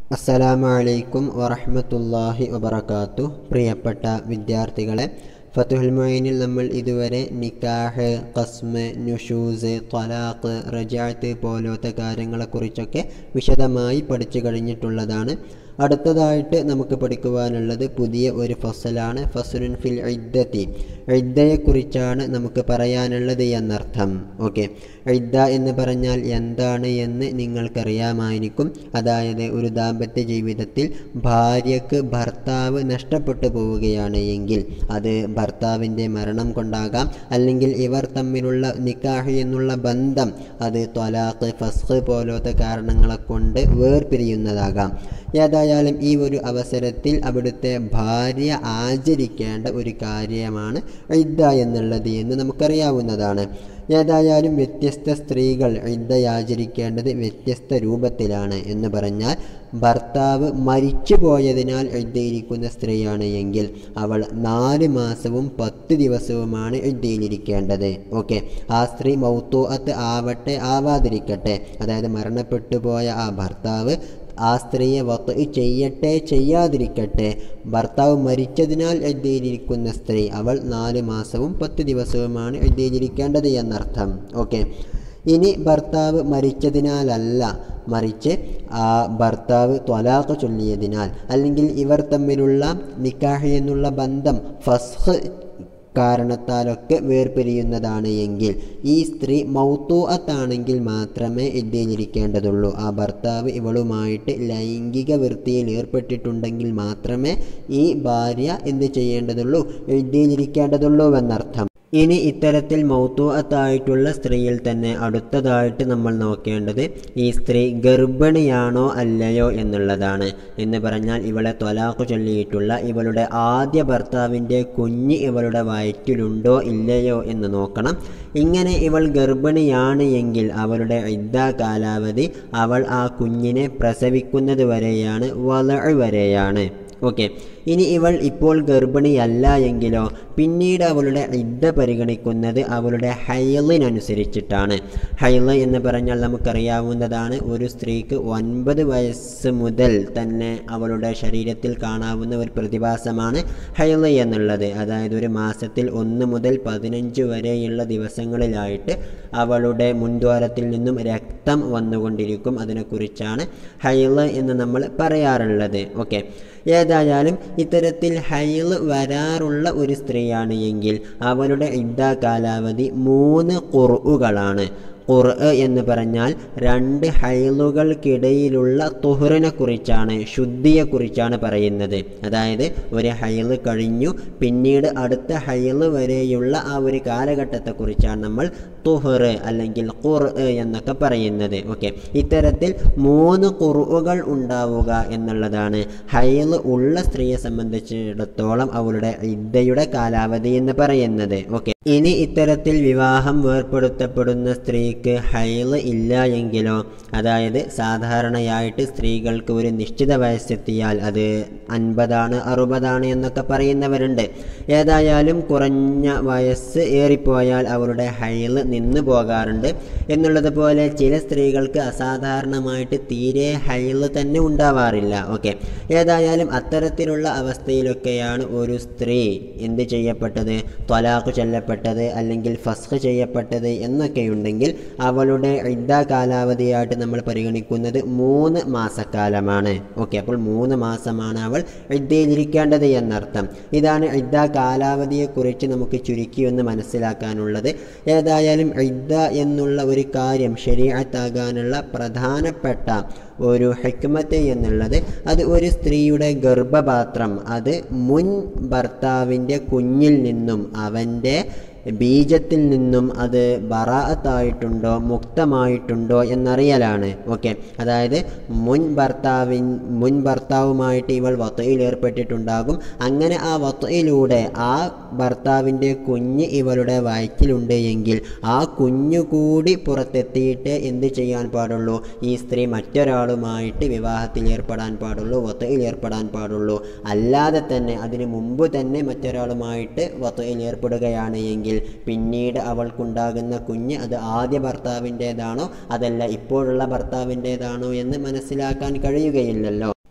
അസ്സലാമു അലൈക്കും വറഹ്മത്തുള്ളാഹി വബറകാത്തു പ്രിയപ്പെട്ട വിദ്യാർത്ഥികളെ ഫതുഹുൽ മൊയ്നിൽ നമ്മൾ ഇതുവരെ നിക്കാഹ് കസ്മ് നുഷൂസ് ത്വലാഖ് റജാത്ത് പോലത്തെ കാര്യങ്ങളെക്കുറിച്ചൊക്കെ വിശദമായി പഠിച്ചു കഴിഞ്ഞിട്ടുള്ളതാണ് അടുത്തതായിട്ട് നമുക്ക് പഠിക്കുവാനുള്ളത് പുതിയ ഒരു ഫസലാണ് ഫസലുൻ ഫിൽ ഇദ്ദത്തി ഇദ്ദയെക്കുറിച്ചാണ് നമുക്ക് പറയാനുള്ളത് എന്നർത്ഥം ഓക്കെ ഇദ്ദ എന്ന് പറഞ്ഞാൽ എന്താണ് എന്ന് നിങ്ങൾക്കറിയാമായിരിക്കും അതായത് ഒരു ദാമ്പത്യ ജീവിതത്തിൽ ഭാര്യക്ക് ഭർത്താവ് നഷ്ടപ്പെട്ടു പോവുകയാണ് എങ്കിൽ അത് ഭർത്താവിൻ്റെ മരണം കൊണ്ടാകാം അല്ലെങ്കിൽ ഇവർ തമ്മിലുള്ള നിക്കാഹ് എന്നുള്ള ബന്ധം അത് ത്വലാഖ് ഫസ്ഖ് പോലത്തെ കാരണങ്ങളെ കൊണ്ട് വേർപിരിയുന്നതാകാം ഏതായാലും ഈ ഒരു അവസരത്തിൽ അവിടുത്തെ ഭാര്യ ആചരിക്കേണ്ട ഒരു കാര്യമാണ് ഇദ്ദ എന്നുള്ളത് എന്ന് നമുക്കറിയാവുന്നതാണ് ഏതായാലും വ്യത്യസ്ത സ്ത്രീകൾ ഇദ്ദയാചരിക്കേണ്ടത് വ്യത്യസ്ത രൂപത്തിലാണ് എന്ന് പറഞ്ഞാൽ ഭർത്താവ് മരിച്ചു പോയതിനാൽ ഇദ്ദയിരിക്കുന്ന സ്ത്രീയാണ് എങ്കിൽ അവൾ നാല് മാസവും പത്ത് ദിവസവുമാണ് ഇദ്ദയിലിരിക്കേണ്ടത് ഓക്കെ ആ സ്ത്രീ മൗത്തൂഅത്ത് ആവട്ടെ ആവാതിരിക്കട്ടെ അതായത് മരണപ്പെട്ടു പോയ ആ ഭർത്താവ് ആ സ്ത്രീയെ വത്ത് ചെയ്യട്ടെ ചെയ്യാതിരിക്കട്ടെ ഭർത്താവ് മരിച്ചതിനാൽ എഴുതിയിരിക്കുന്ന സ്ത്രീ അവൾ നാല് മാസവും പത്ത് ദിവസവുമാണ് എഴുതിയിരിക്കേണ്ടത് എന്നർത്ഥം ഓക്കെ ഇനി ഭർത്താവ് മരിച്ചതിനാലല്ല മറിച്ച് ആ ഭർത്താവ് ത്വലാഖ് ചൊല്ലിയതിനാൽ അല്ലെങ്കിൽ ഇവർ തമ്മിലുള്ള നിക്കാഹ് എന്നുള്ള ബന്ധം ഫസ്ഹ് കാരണത്താലൊക്കെ വേർപിരിയുന്നതാണ് എങ്കിൽ ഈ സ്ത്രീ മൗത്തൂഅത്താണെങ്കിൽ മാത്രമേ ഇദ്ദയിലിരിക്കേണ്ടതുള്ളൂ ആ ഭർത്താവ് ഇവളുമായിട്ട് ലൈംഗിക വൃത്തിയിൽ ഏർപ്പെട്ടിട്ടുണ്ടെങ്കിൽ മാത്രമേ ഈ ഭാര്യ എന്ത് ചെയ്യേണ്ടതുള്ളൂ ഇദ്ദയിലിരിക്കേണ്ടതുള്ളൂ എന്നർത്ഥം ഇനി ഇത്തരത്തിൽ മൗത്തൂഅത്തായിട്ടുള്ള സ്ത്രീയിൽ തന്നെ അടുത്തതായിട്ട് നമ്മൾ നോക്കേണ്ടത് ഈ സ്ത്രീ ഗർഭിണിയാണോ അല്ലയോ എന്നുള്ളതാണ് എന്ന് പറഞ്ഞാൽ ഇവളെ ത്വലാഖ് ചൊല്ലിയിട്ടുള്ള ഇവളുടെ ആദ്യ ഭർത്താവിൻ്റെ കുഞ്ഞ് ഇവളുടെ വയറ്റിലുണ്ടോ ഇല്ലയോ എന്ന് നോക്കണം ഇങ്ങനെ ഇവൾ ഗർഭിണിയാണ് എങ്കിൽ അവളുടെ ഇദ്ദ കാലാവധി അവൾ ആ കുഞ്ഞിനെ പ്രസവിക്കുന്നത് വരെയാണ് വള വരെയാണ് ഓക്കെ ഇനി ഇവൾ ഇപ്പോൾ ഗർഭിണിയല്ല എങ്കിലോ പിന്നീട് അവളുടെ ഇദ്ദ പരിഗണിക്കുന്നത് അവളുടെ ഹൈലിനനുസരിച്ചിട്ടാണ് ഹൈല് എന്ന് പറഞ്ഞാൽ നമുക്കറിയാവുന്നതാണ് ഒരു സ്ത്രീക്ക് ഒൻപത് വയസ്സ് മുതൽ തന്നെ അവളുടെ ശരീരത്തിൽ കാണാവുന്ന ഒരു പ്രതിഭാസമാണ് ഹൈല് എന്നുള്ളത് അതായത് ഒരു മാസത്തിൽ ഒന്ന് മുതൽ പതിനഞ്ച് വരെയുള്ള ദിവസങ്ങളിലായിട്ട് അവളുടെ മുൻദ്വാരത്തിൽ നിന്നും രക്തം വന്നുകൊണ്ടിരിക്കും അതിനെക്കുറിച്ചാണ് ഹൈല് എന്ന് നമ്മൾ പറയാറുള്ളത് ഓക്കെ ഏതായാലും ഇത്തരത്തിൽ ഹൈൽ വരാറുള്ള ഒരു സ്ത്രീയാണ് എങ്കിൽ അവളുടെ ഇദ്ദ കാലാവധി മൂന്ന് കുറുകളാണ് ഖുർ എന്ന് പറഞ്ഞാൽ രണ്ട് ഹൈലുകൾക്കിടയിലുള്ള തുഹറിനെ കുറിച്ചാണ് ശുദ്ധിയെക്കുറിച്ചാണ് പറയുന്നത് അതായത് ഒരു ഹൈല് കഴിഞ്ഞു പിന്നീട് അടുത്ത ഹൈല് വരെയുള്ള ആ ഒരു കാലഘട്ടത്തെക്കുറിച്ചാണ് നമ്മൾ തുഹർ അല്ലെങ്കിൽ ഖുർ എന്നൊക്കെ പറയുന്നത് ഓക്കെ ഇത്തരത്തിൽ മൂന്ന് ഖുറുകൾ ഉണ്ടാവുക എന്നുള്ളതാണ് ഹൈല് ഉള്ള സ്ത്രീയെ സംബന്ധിച്ചിടത്തോളം അവളുടെ ഇദ്ദയുടെ കാലാവധി എന്ന് പറയുന്നത് ഓക്കെ ഇനി ഇത്തരത്തിൽ വിവാഹം വേർപ്പെടുത്തപ്പെടുന്ന സ്ത്രീക്ക് ഹൈല് ഇല്ല എങ്കിലോ അതായത് സാധാരണയായിട്ട് സ്ത്രീകൾക്ക് ഒരു നിശ്ചിത വയസ്സെത്തിയാൽ അത് അൻപതാണ് അറുപതാണ് എന്നൊക്കെ പറയുന്നവരുണ്ട് ഏതായാലും കുറഞ്ഞ വയസ്സ് ഏറിപ്പോയാൽ അവരുടെ ഹൈല് നിന്ന് പോകാറുണ്ട് എന്നുള്ളത് പോലെ ചില സ്ത്രീകൾക്ക് അസാധാരണമായിട്ട് തീരെ ഹൈല് തന്നെ ഉണ്ടാവാറില്ല ഓക്കെ ഏതായാലും അത്തരത്തിലുള്ള അവസ്ഥയിലൊക്കെയാണ് ഒരു സ്ത്രീ എന്ത് ചെയ്യപ്പെട്ടത് ത്വലാഖ് ചൊല്ലപ്പെട്ടത് അല്ലെങ്കിൽ ഫസ്ഖ് ചെയ്യപ്പെട്ടത് എന്നൊക്കെയുണ്ടെങ്കിൽ അവളുടെ ഇദ്ദ കാലാവധിയായിട്ട് നമ്മൾ പരിഗണിക്കുന്നത് മൂന്ന് മാസക്കാലമാണ് ഓക്കെ അപ്പോൾ മൂന്ന് മാസമാണ് അവൾ ഇദ്ദയിലിരിക്കേണ്ടത് എന്നർത്ഥം ഇതാണ് ഇദ്ദ കാലാവധിയെക്കുറിച്ച് നമുക്ക് ചുരുക്കി ഒന്ന് മനസ്സിലാക്കാനുള്ളത് ഏതായാലും ഇദ്ദ എന്നുള്ള ഒരു കാര്യം ശരീരത്താകാനുള്ള പ്രധാനപ്പെട്ട ഒരു ഹെക്മത്ത് എന്നുള്ളത് അത് ഒരു സ്ത്രീയുടെ ഗർഭപാത്രം അത് മുൻ ഭർത്താവിൻ്റെ കുഞ്ഞിൽ നിന്നും അവൻ്റെ ബീജത്തിൽ നിന്നും അത് ബറാഅത്തായിട്ടുണ്ടോ മുക്തമായിട്ടുണ്ടോ എന്നറിയലാണ് ഓക്കെ അതായത് മുൻ ഭർത്താവിൻ മുൻ ഭർത്താവുമായിട്ട് ഇവൾ വത്തയിൽ ഏർപ്പെട്ടിട്ടുണ്ടാകും അങ്ങനെ ആ വത്തയിലൂടെ ആ ഭർത്താവിൻ്റെ കുഞ്ഞ് ഇവളുടെ വയറ്റിലുണ്ട് എങ്കിൽ ആ കുഞ്ഞു കൂടി പുറത്തെത്തിയിട്ട് എന്ത് ചെയ്യാൻ പാടുള്ളൂ ഈ സ്ത്രീ മറ്റൊരാളുമായിട്ട് വിവാഹത്തിൽ ഏർപ്പെടാൻ പാടുള്ളൂ വത്തയിൽ ഏർപ്പെടാൻ പാടുള്ളൂ അല്ലാതെ തന്നെ അതിനു മുമ്പ് തന്നെ മറ്റൊരാളുമായിട്ട് വത്തയിൽ ഏർപ്പെടുകയാണ് എങ്കിൽ പിന്നീട് അവൾക്കുണ്ടാകുന്ന കുഞ്ഞ് അത് ആദ്യ ഭർത്താവിൻ്റേതാണോ അതല്ല ഇപ്പോഴുള്ള ഭർത്താവിൻ്റേതാണോ എന്ന് മനസ്സിലാക്കാൻ കഴിയുകയില്ലല്ലോ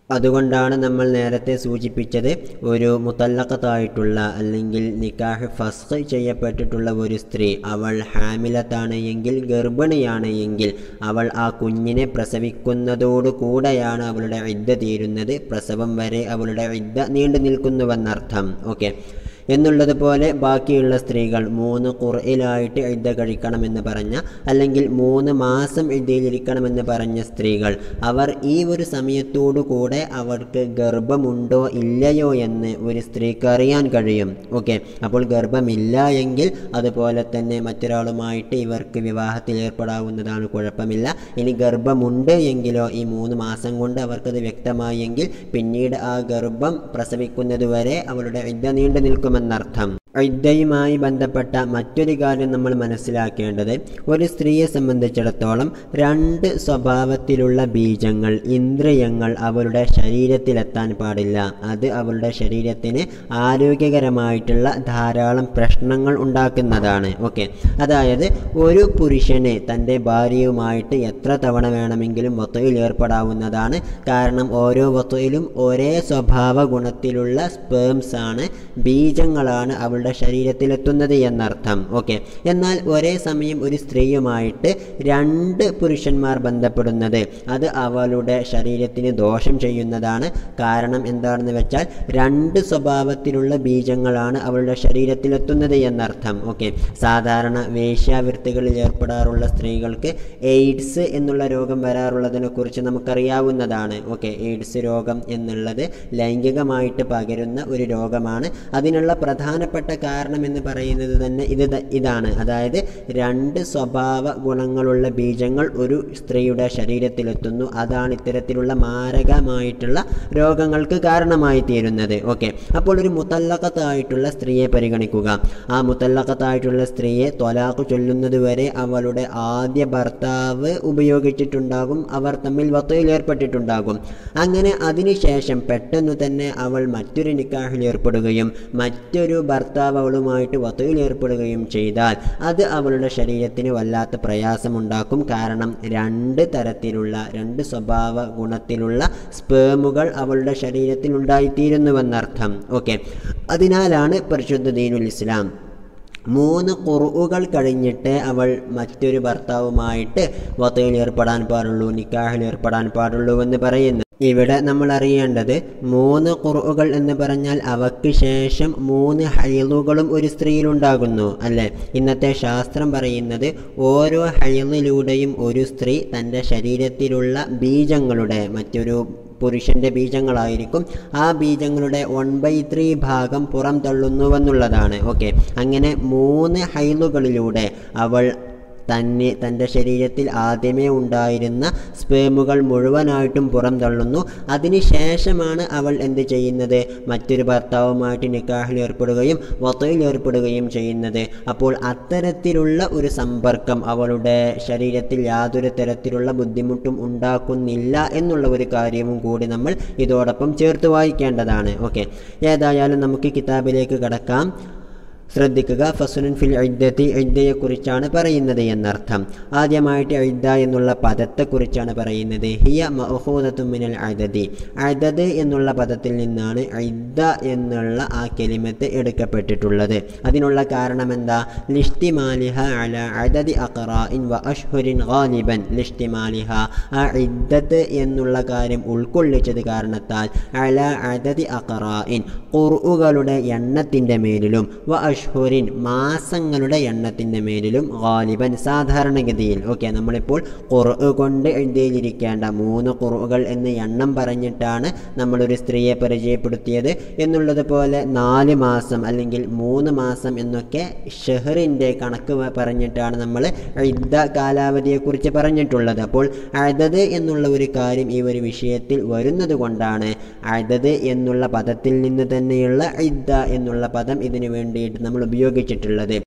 അതുകൊണ്ടാണ് നമ്മൾ നേരത്തെ സൂചിപ്പിച്ചത് ഒരു മുത്തല്ലക്കത്തായിട്ടുള്ള അല്ലെങ്കിൽ നിക്കാഹ് ഫസ്ഖ് ചെയ്യപ്പെട്ടിട്ടുള്ള ഒരു സ്ത്രീ അവൾ ഹാമിലത്താണ് എങ്കിൽ ഗർഭിണിയാണ് എങ്കിൽ അവൾ ആ കുഞ്ഞിനെ പ്രസവിക്കുന്നതോടു കൂടെയാണ് അവളുടെ ഇദ്ദ തീരുന്നത് പ്രസവം വരെ അവളുടെ ഇദ്ദ നീണ്ടു നിൽക്കുന്നുവെന്നർത്ഥം ഓക്കെ എന്നുള്ളതുപോലെ ബാക്കിയുള്ള സ്ത്രീകൾ മൂന്ന് ഖുർയിലായിട്ട് ഇദ്ദ കഴിക്കണമെന്ന് പറഞ്ഞ അല്ലെങ്കിൽ മൂന്ന് മാസം ഇദ്ദയിലിരിക്കണമെന്ന് പറഞ്ഞ സ്ത്രീകൾ അവർ ഈ ഒരു സമയത്തോടു കൂടെ അവർക്ക് ഗർഭമുണ്ടോ ഇല്ലയോ എന്ന് ഒരു സ്ത്രീക്ക് അറിയാൻ കഴിയും ഓക്കെ അപ്പോൾ ഗർഭമില്ല എങ്കിൽ അതുപോലെ തന്നെ മറ്റൊരാളുമായിട്ട് ഇവർക്ക് വിവാഹത്തിൽ ഏർപ്പെടാവുന്നതാണ് കുഴപ്പമില്ല ഇനി ഗർഭമുണ്ട് എങ്കിലോ ഈ മൂന്ന് മാസം കൊണ്ട് അവർക്കത് വ്യക്തമായെങ്കിൽ പിന്നീട് ആ ഗർഭം പ്രസവിക്കുന്നതുവരെ അവളുടെ ഇദ്ദ നീണ്ടു നിൽക്കുമെന്നർത്ഥം ഇദ്ദയുമായി ബന്ധപ്പെട്ട മറ്റൊരു കാര്യം നമ്മൾ മനസ്സിലാക്കേണ്ടത് ഒരു സ്ത്രീയെ സംബന്ധിച്ചിടത്തോളം രണ്ട് സ്വഭാവത്തിലുള്ള ബീജങ്ങൾ ഇന്ദ്രിയങ്ങൾ അവളുടെ ശരീരത്തിലെത്താൻ പാടില്ല അത് അവളുടെ ശരീരത്തിന് ആരോഗ്യകരമായിട്ടുള്ള ധാരാളം പ്രശ്നങ്ങൾ ഉണ്ടാക്കുന്നതാണ് ഓക്കെ അതായത് ഒരു പുരുഷന് തൻ്റെ ഭാര്യയുമായിട്ട് എത്ര തവണ വേണമെങ്കിലും വത്തുയിൽ ഏർപ്പെടാവുന്നതാണ് കാരണം ഓരോ വത്തുയിലും ഒരേ സ്വഭാവ ഗുണത്തിലുള്ള സ്പേംസ് ആണ് ബീജങ്ങളാണ് അവളുടെ ശരീരത്തിലെത്തുന്നത് എന്നർത്ഥം ഓക്കെ എന്നാൽ ഒരേ സമയം ഒരു സ്ത്രീയുമായിട്ട് രണ്ട് പുരുഷന്മാർ ബന്ധപ്പെടുന്നത് അത് അവളുടെ ശരീരത്തിന് ദോഷം ചെയ്യുന്നതാണ് കാരണം എന്താണെന്ന് വെച്ചാൽ രണ്ട് സ്വഭാവത്തിലുള്ള ബീജങ്ങളാണ് അവളുടെ ശരീരത്തിലെത്തുന്നത് എന്നർത്ഥം ഓക്കെ സാധാരണ വേശ്യാവൃത്തികളിൽ ഏർപ്പെടാറുള്ള സ്ത്രീകൾക്ക് എയ്ഡ്സ് എന്നുള്ള രോഗം വരാറുള്ളതിനെ കുറിച്ച് നമുക്കറിയാവുന്നതാണ് ഓക്കെ എയ്ഡ്സ് രോഗം എന്നുള്ളത് ലൈംഗികമായിട്ട് പകരുന്ന ഒരു രോഗമാണ് അതിനുള്ള പ്രധാനപ്പെട്ട കാരണം എന്ന് പറയുന്നത് തന്നെ ഇത് ത- ഇതാണ് അതായത് രണ്ട് സ്വഭാവ ഗുണങ്ങളുള്ള ബീജങ്ങൾ ഒരു സ്ത്രീയുടെ ശരീരത്തിലെത്തുന്നു അതാണ് ഇത്തരത്തിലുള്ള മാരകമായിട്ടുള്ള രോഗങ്ങൾക്ക് കാരണമായി തീരുന്നത് ഓക്കെ അപ്പോൾ ഒരു മുത്തല്ലക്കത്തായിട്ടുള്ള സ്ത്രീയെ പരിഗണിക്കുക ആ മുത്തല്ലക്കത്തായിട്ടുള്ള സ്ത്രീയെ ത്വലാഖ് ചൊല്ലുന്നത് വരെ അവളുടെ ആദ്യ ഭർത്താവ് ഉപയോഗിച്ചിട്ടുണ്ടാകും അവർ തമ്മിൽ വത്തയിൽ ഏർപ്പെട്ടിട്ടുണ്ടാകും അങ്ങനെ അതിനുശേഷം പെട്ടെന്ന് തന്നെ അവൾ മറ്റൊരു നിക്കാഹിൽ ഏർപ്പെടുകയും മറ്റൊരു ഭർത്താവ് അവളുമായിട്ട് വത്തയിൽ ഏർപ്പെടുകയും ചെയ്താൽ അത് അവളുടെ ശരീരത്തിന് വല്ലാത്ത പ്രയാസമുണ്ടാക്കും കാരണം രണ്ട് തരത്തിലുള്ള രണ്ട് സ്വഭാവ ഗുണത്തിലുള്ള സ്പേമുകൾ അവളുടെ ശരീരത്തിൽ ഉണ്ടായിത്തീരുന്നുവെന്നർത്ഥം ഓക്കെ അതിനാലാണ് പരിശുദ്ധ ദീനുൽ ഇസ്ലാം മൂന്ന് കുറുകൾ കഴിഞ്ഞിട്ട് അവൾ മറ്റൊരു ഭർത്താവുമായിട്ട് വത്തയിൽ ഏർപ്പെടാൻ പാടുള്ളൂ നിക്കാഹിൽ ഏർപ്പെടാൻ പാടുള്ളൂ എന്ന് പറയുന്നു ഇവിടെ നമ്മൾ അറിയേണ്ടത് മൂന്ന് കുറുകൾ എന്ന് പറഞ്ഞാൽ അവയ്ക്ക് ശേഷം മൂന്ന് ഹൈലുകളും ഒരു സ്ത്രീയിലുണ്ടാകുന്നു അല്ലേ ഇന്നത്തെ ശാസ്ത്രം പറയുന്നത് ഓരോ ഹൈലിലൂടെയും ഒരു സ്ത്രീ തൻ്റെ ശരീരത്തിലുള്ള ബീജങ്ങളുടെ മറ്റൊരു പുരുഷന്റെ ബീജങ്ങളായിരിക്കും ആ ബീജങ്ങളുടെ വൺ ബൈ ത്രീ ഭാഗം പുറം തള്ളുന്നുവെന്നുള്ളതാണ് ഓക്കെ അങ്ങനെ മൂന്ന് ഹൈലുകളിലൂടെ അവൾ തന്നെ തൻ്റെ ശരീരത്തിൽ ആദ്യമേ ഉണ്ടായിരുന്ന സ്പേമുകൾ മുഴുവനായിട്ടും പുറം തള്ളുന്നു അതിനുശേഷമാണ് അവൾ എന്ത് ചെയ്യുന്നത് മറ്റൊരു ഭർത്താവുമായിട്ട് നിക്കാഹിൽ ഏർപ്പെടുകയും വത്തയിൽ ഏർപ്പെടുകയും ചെയ്യുന്നത് അപ്പോൾ അത്തരത്തിലുള്ള ഒരു സമ്പർക്കം അവളുടെ ശരീരത്തിൽ യാതൊരു തരത്തിലുള്ള ബുദ്ധിമുട്ടും ഉണ്ടാക്കുന്നില്ല എന്നുള്ള ഒരു കാര്യവും കൂടി നമ്മൾ ഇതോടൊപ്പം ചേർത്ത് വായിക്കേണ്ടതാണ് ഓക്കെ ഏതായാലും നമുക്ക് കിതാബിലേക്ക് കടക്കാം ശ്രദ്ധിക്കുക ഫസുനുൻ ഫിൽ ഇദ്ദത്തി ഇദ്ദയെക്കുറിച്ചാണ് പറയുന്നത് എന്നർത്ഥം ആദ്യമായിട്ട് ഇദ്ദ എന്നുള്ള പദത്തെക്കുറിച്ചാണ് പറയുന്നത് ഹിയ മഹൂദത്തു മിനൽ അദദി അദദ് എന്നുള്ള പദത്തിൽ നിന്നാണ് ഇദ്ദ എന്നുള്ള ആ കെലിമത്ത് എടുക്കപ്പെട്ടിട്ടുള്ളത് അതിനുള്ള കാരണം എന്താ ലിഷ്തിമാലിഹ അല അദദി അഖറാഇൻ വ അഷ്ഹുരിൻ ഗാലിബൻ ലിഷ്തിമാലിഹ ആ ഇദ്ദത്ത് എന്നുള്ള കാര്യം ഉൾക്കൊള്ളിച്ചത് കാരണത്താൽ അല അദദി അഖറാഇൻ ഖുർഉകളുടെ എണ്ണത്തിൻ്റെ മേലിലും വ അഷ്ഹുരിൻ മാസങ്ങളുടെ എണ്ണത്തിൻ്റെ മേലിലും ഗാലിബൻ സാധാരണഗതിയിൽ ഓക്കെ നമ്മളിപ്പോൾ ഖുർഉ കൊണ്ട് എഴുതിയിരിക്കേണ്ട മൂന്ന് ഖുർഉകൾ എന്ന് എണ്ണം പറഞ്ഞിട്ടാണ് നമ്മളൊരു സ്ത്രീയെ പരിചയപ്പെടുത്തിയത് എന്നുള്ളത് പോലെ നാല് മാസം അല്ലെങ്കിൽ മൂന്ന് മാസം എന്നൊക്കെ ഷെഹറിൻ്റെ കണക്ക് വ- പറഞ്ഞിട്ടാണ് നമ്മൾ ഇദ്ദ കാലാവധിയെക്കുറിച്ച് പറഞ്ഞിട്ടുള്ളത് അപ്പോൾ അദത് എന്നുള്ള ഒരു കാര്യം ഈ ഒരു വിഷയത്തിൽ വരുന്നത് കൊണ്ടാണ് അദത് എന്നുള്ള പദത്തിൽ നിന്ന് തന്നെയുള്ള ഇദ്ദ എന്നുള്ള പദം ഇതിനു വേണ്ടിയിട്ട് നമ്മൾ ഉപയോഗിച്ചിട്ടുള്ളത്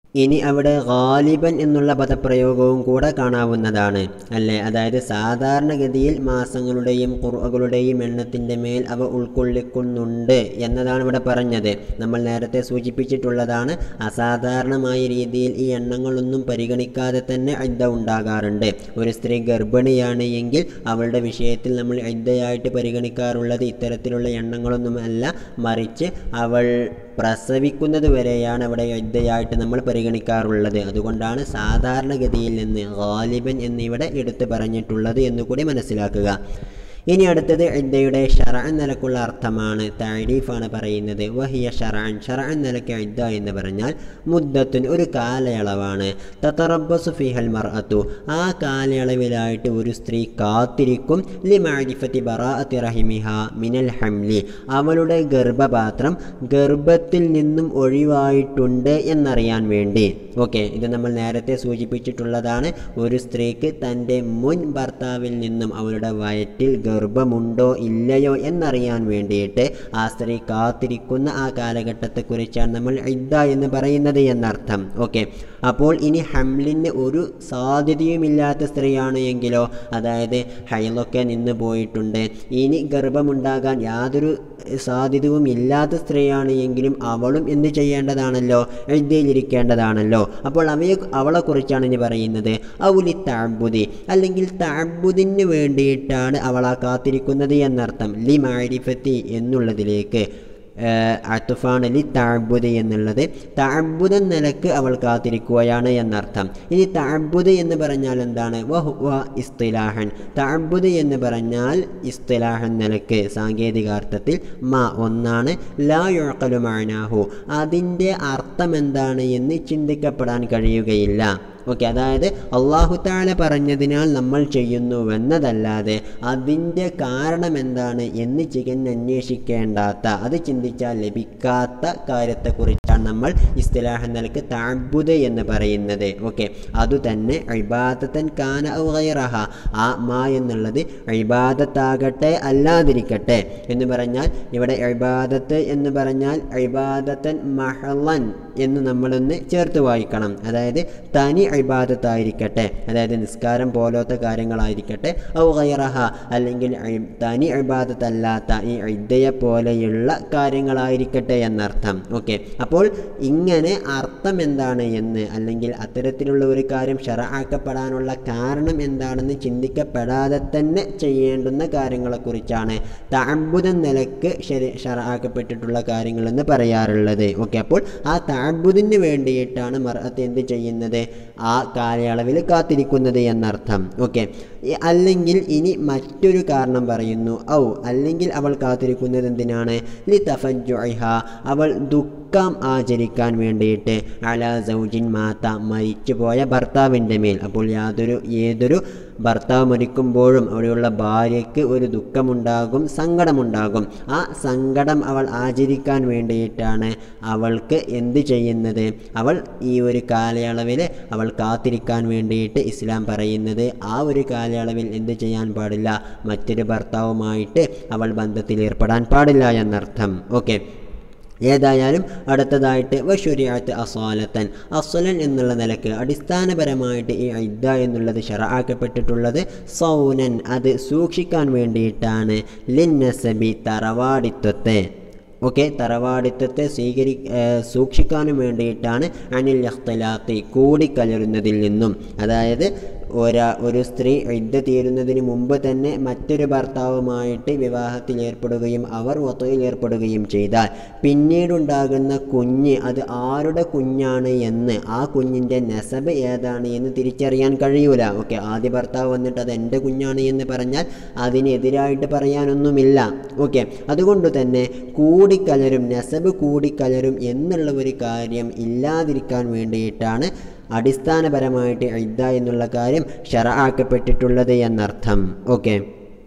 ഇനി അവിടെ ഗാലിബൻ എന്നുള്ള പദപ്രയോഗവും കൂടെ കാണാവുന്നതാണ് അല്ലേ അതായത് സാധാരണഗതിയിൽ മാസങ്ങളുടെയും കുറകളുടെയും എണ്ണത്തിൻ്റെ മേൽ അവ ഉൾക്കൊള്ളിക്കുന്നുണ്ട് എന്നതാണ് ഇവിടെ പറഞ്ഞത് നമ്മൾ നേരത്തെ സൂചിപ്പിച്ചിട്ടുള്ളതാണ് അസാധാരണമായ രീതിയിൽ ഈ എണ്ണങ്ങളൊന്നും പരിഗണിക്കാതെ തന്നെ ഐദ്ദ ഉണ്ടാകാറുണ്ട് ഒരു സ്ത്രീ ഗർഭിണിയാണ് എങ്കിൽ അവളുടെ വിഷയത്തിൽ നമ്മൾ ഐദ്ദയായിട്ട് പരിഗണിക്കാറുള്ളത് ഇത്തരത്തിലുള്ള എണ്ണങ്ങളൊന്നുമല്ല മറിച്ച് അവൾ പ്രസവിക്കുന്നത് വരെയാണ് അവിടെ യുദ്ധയായിട്ട് നമ്മൾ പരിഗണിക്കാറുള്ളത് അതുകൊണ്ടാണ് സാധാരണഗതിയിൽ നിന്ന് ഗാലിബൻ എന്നിവിടെ എടുത്തു പറഞ്ഞിട്ടുള്ളത് എന്നുകൂടി മനസ്സിലാക്കുക ഇനി അടുത്തത് ഇദ്ദയുടെ ഷറഅൻ നിലക്കുള്ള അർത്ഥമാണ് താരീഫാണ് പറയുന്നത് വഹിയ ഷറഅൻ ഷറഅൻ നിലയ്ക്ക് ഇദ്ദ എന്ന് പറഞ്ഞാൽ മുദ്ദത്തുൻ ഒരു കാലയളവാണ് തത്തറബസു ഫിഹൽ മർഅത്തു ആ കാലയളവിലായിട്ട് ഒരു സ്ത്രീ കാത്തിരിക്കും ലി മാരിഫത്തി ബറാഅത്തി റഹിമിഹ മിനൽ ഹംലി അവളുടെ ഗർഭപാത്രം ഗർഭത്തിൽ നിന്നും ഒഴിവായിട്ടുണ്ട് എന്നറിയാൻ വേണ്ടി ഓക്കെ ഇത് നമ്മൾ നേരത്തെ സൂചിപ്പിച്ചിട്ടുള്ളതാണ് ഒരു സ്ത്രീക്ക് തൻ്റെ മുൻ ഭർത്താവിൽ നിന്നും അവളുടെ വയറ്റിൽ ഗർഭമുണ്ടോ ഇല്ലയോ എന്നറിയാൻ വേണ്ടിയിട്ട് ആ സ്ത്രീ കാത്തിരിക്കുന്ന ആ കാലഘട്ടത്തെക്കുറിച്ചാണ് നമ്മൾ ഇദ്ദ എന്ന് പറയുന്നത് എന്നർത്ഥം ഓക്കെ അപ്പോൾ ഇനി ഹംലിന് ഒരു സാധ്യതയുമില്ലാത്ത സ്ത്രീയാണ് എങ്കിലോ അതായത് ഹൈലൊക്കെ നിന്ന് പോയിട്ടുണ്ട് ഇനി ഗർഭമുണ്ടാകാൻ യാതൊരു സാധ്യതയും ഇല്ലാത്ത സ്ത്രീയാണ് എങ്കിലും അവളും എന്ത് ചെയ്യേണ്ടതാണല്ലോ എഴുതിയിലിരിക്കേണ്ടതാണല്ലോ അപ്പോൾ അവയെ അവളെക്കുറിച്ചാണ് ഇനി പറയുന്നത് ഔലി താബുദി അല്ലെങ്കിൽ താബുദിന് വേണ്ടിയിട്ടാണ് അവൾ ആ കാത്തിരിക്കുന്നത് എന്നർത്ഥം ലി മാരിഫത്തി എന്നുള്ളതിലേക്ക് അത്തുഫാണ് ലി താഴ്ബുദ് എന്നുള്ളത് താഴ്ബുദൻ നിലക്ക് അവൾ കാത്തിരിക്കുകയാണ് എന്നർത്ഥം ഇനി താഴ്ബുദ് എന്ന് പറഞ്ഞാൽ എന്താണ് വഹുവ ഇസ്തിലാഹൻ താഴ്ബുദ് എന്ന് പറഞ്ഞാൽ ഇസ്തിലാഹൻ നിലക്ക് സാങ്കേതികാർത്ഥത്തിൽ മ ഒന്നാണ് ലാ യുഴക്കലുമാനാഹു അതിൻ്റെ അർത്ഥം എന്താണ് എന്ന് ചിന്തിക്കപ്പെടാൻ കഴിയുകയില്ല ഓക്കെ അതായത് അള്ളാഹു താല പറഞ്ഞതിനാൽ നമ്മൾ ചെയ്യുന്നുവെന്നതല്ലാതെ അതിൻ്റെ കാരണം എന്താണ് എന്ന് ചികഞ്ഞന്വേഷിക്കേണ്ടാത്ത അത് ചിന്തിച്ചാൽ ലഭിക്കാത്ത കാര്യത്തെക്കുറിച്ചാണ് നമ്മൾ ഇസ്തിലാഹ നിലക്ക് താഴ്ബുദ് എന്ന് പറയുന്നത് ഓക്കെ അതുതന്നെ ഇബാദത്തൻ കാന ഔറഹ ആ മാ എന്നുള്ളത് ഇബാദത്താകട്ടെ അല്ലാതിരിക്കട്ടെ എന്ന് പറഞ്ഞാൽ ഇവിടെ ഇബാദത്ത് എന്ന് പറഞ്ഞാൽ ഇബാദത്തൻ മഹളൻ എന്ന് നമ്മളൊന്ന് ചേർത്ത് വായിക്കണം അതായത് തനി ഇബാദത്തായിരിക്കട്ടെ അതായത് നിസ്കാരം പോലത്തെ കാര്യങ്ങളായിരിക്കട്ടെ ഔ ഗൈറഹ അല്ലെങ്കിൽ തനി ഇബാദത്തല്ലാത്ത ഈ ഇദ്ദയെ പോലെയുള്ള കാര്യങ്ങളായിരിക്കട്ടെ എന്നർത്ഥം ഓക്കെ അപ്പോൾ ഇങ്ങനെ അർത്ഥം എന്താണ് എന്ന് അല്ലെങ്കിൽ അത്തരത്തിലുള്ള ഒരു കാര്യം ഷറആക്കപ്പെടാനുള്ള കാരണം എന്താണെന്ന് ചിന്തിക്കപ്പെടാതെ തന്നെ ചെയ്യേണ്ടുന്ന കാര്യങ്ങളെക്കുറിച്ചാണ് താബുദം നിലക്ക് ശരി ഷറആക്കപ്പെട്ടിട്ടുള്ള കാര്യങ്ങളെന്ന് പറയാറുള്ളത് ഓക്കെ അപ്പോൾ ആ താബുദിന് വേണ്ടിയിട്ടാണ് മറത്ത് എന്ത് ചെയ്യുന്നത് ആ കാലയളവിൽ കാത്തിരിക്കുന്നത് എന്നർത്ഥം ഓക്കെ അല്ലെങ്കിൽ ഇനി മറ്റൊരു കാരണം പറയുന്നു ഔ അല്ലെങ്കിൽ അവൾ കാത്തിരിക്കുന്നത് എന്തിനാണ് ലി തഫജുഹ അവൾ ദുഃഖം ആചരിക്കാൻ വേണ്ടിയിട്ട് അല സൗജിൻ മാത്ത മരിച്ചുപോയ ഭർത്താവിൻ്റെ മേൽ അപ്പോൾ യാതൊരു ഏതൊരു ഭർത്താവ് മരിക്കുമ്പോഴും അവിടെയുള്ള ഭാര്യയ്ക്ക് ഒരു ദുഃഖമുണ്ടാകും സങ്കടമുണ്ടാകും ആ സങ്കടം അവൾ ആചരിക്കാൻ വേണ്ടിയിട്ടാണ് അവൾക്ക് എന്ത് ചെയ്യുന്നത് അവൾ ഈ ഒരു കാലയളവിൽ അവൾ കാത്തിരിക്കാൻ വേണ്ടിയിട്ട് ഇസ്ലാം പറയുന്നത് ആ ഒരു കാലയളവിൽ എന്ത് ചെയ്യാൻ പാടില്ല മറ്റൊരു ഭർത്താവുമായിട്ട് അവൾ ബന്ധത്തിൽ ഏർപ്പെടാൻ പാടില്ല എന്നർത്ഥം ഓക്കെ ഏതായാലും അടുത്തതായിട്ട് വഷുരിയാത്ത് അസാലത്തൻ അസ്വലൻ എന്നുള്ള നിലക്ക് അടിസ്ഥാനപരമായിട്ട് ഈ ഇദ്ദ എന്നുള്ളത് ഷറാക്കപ്പെട്ടിട്ടുള്ളത് സൗനൻ അത് സൂക്ഷിക്കാൻ വേണ്ടിയിട്ടാണ് ലിന്നസബി തറവാടിത്വത്തെ ഓക്കെ തറവാടിത്വത്തെ സ്വീകരി സൂക്ഷിക്കാനും വേണ്ടിയിട്ടാണ് അനിൽ അഖ്തലാത്തി കൂടിക്കലരുന്നതിൽ നിന്നും അതായത് ഒരാ ഒരു സ്ത്രീ ഇദ്ദ തീരുന്നതിന് മുമ്പ് തന്നെ മറ്റൊരു ഭർത്താവുമായിട്ട് വിവാഹത്തിൽ ഏർപ്പെടുകയും അവർ ഒത്തയിൽ ഏർപ്പെടുകയും ചെയ്താൽ പിന്നീടുണ്ടാകുന്ന കുഞ്ഞ് അത് ആരുടെ കുഞ്ഞാണ് എന്ന് ആ കുഞ്ഞിൻ്റെ നെസബ് ഏതാണ് എന്ന് തിരിച്ചറിയാൻ കഴിയൂല ഓക്കെ ആദ്യ ഭർത്താവ് വന്നിട്ട് അത് എൻ്റെ കുഞ്ഞാണ് എന്ന് പറഞ്ഞാൽ അതിനെതിരായിട്ട് പറയാനൊന്നുമില്ല ഓക്കെ അതുകൊണ്ട് തന്നെ കൂടിക്കലരും നെസബ് കൂടിക്കലരും എന്നുള്ള ഒരു കാര്യം ഇല്ലാതിരിക്കാൻ വേണ്ടിയിട്ടാണ് അടിസ്ഥാനപരമായിട്ട് ഇദ്ദ എന്നുള്ള കാര്യം ഷറആക്കപ്പെട്ടിട്ടുള്ളത് എന്നർത്ഥം ഓക്കെ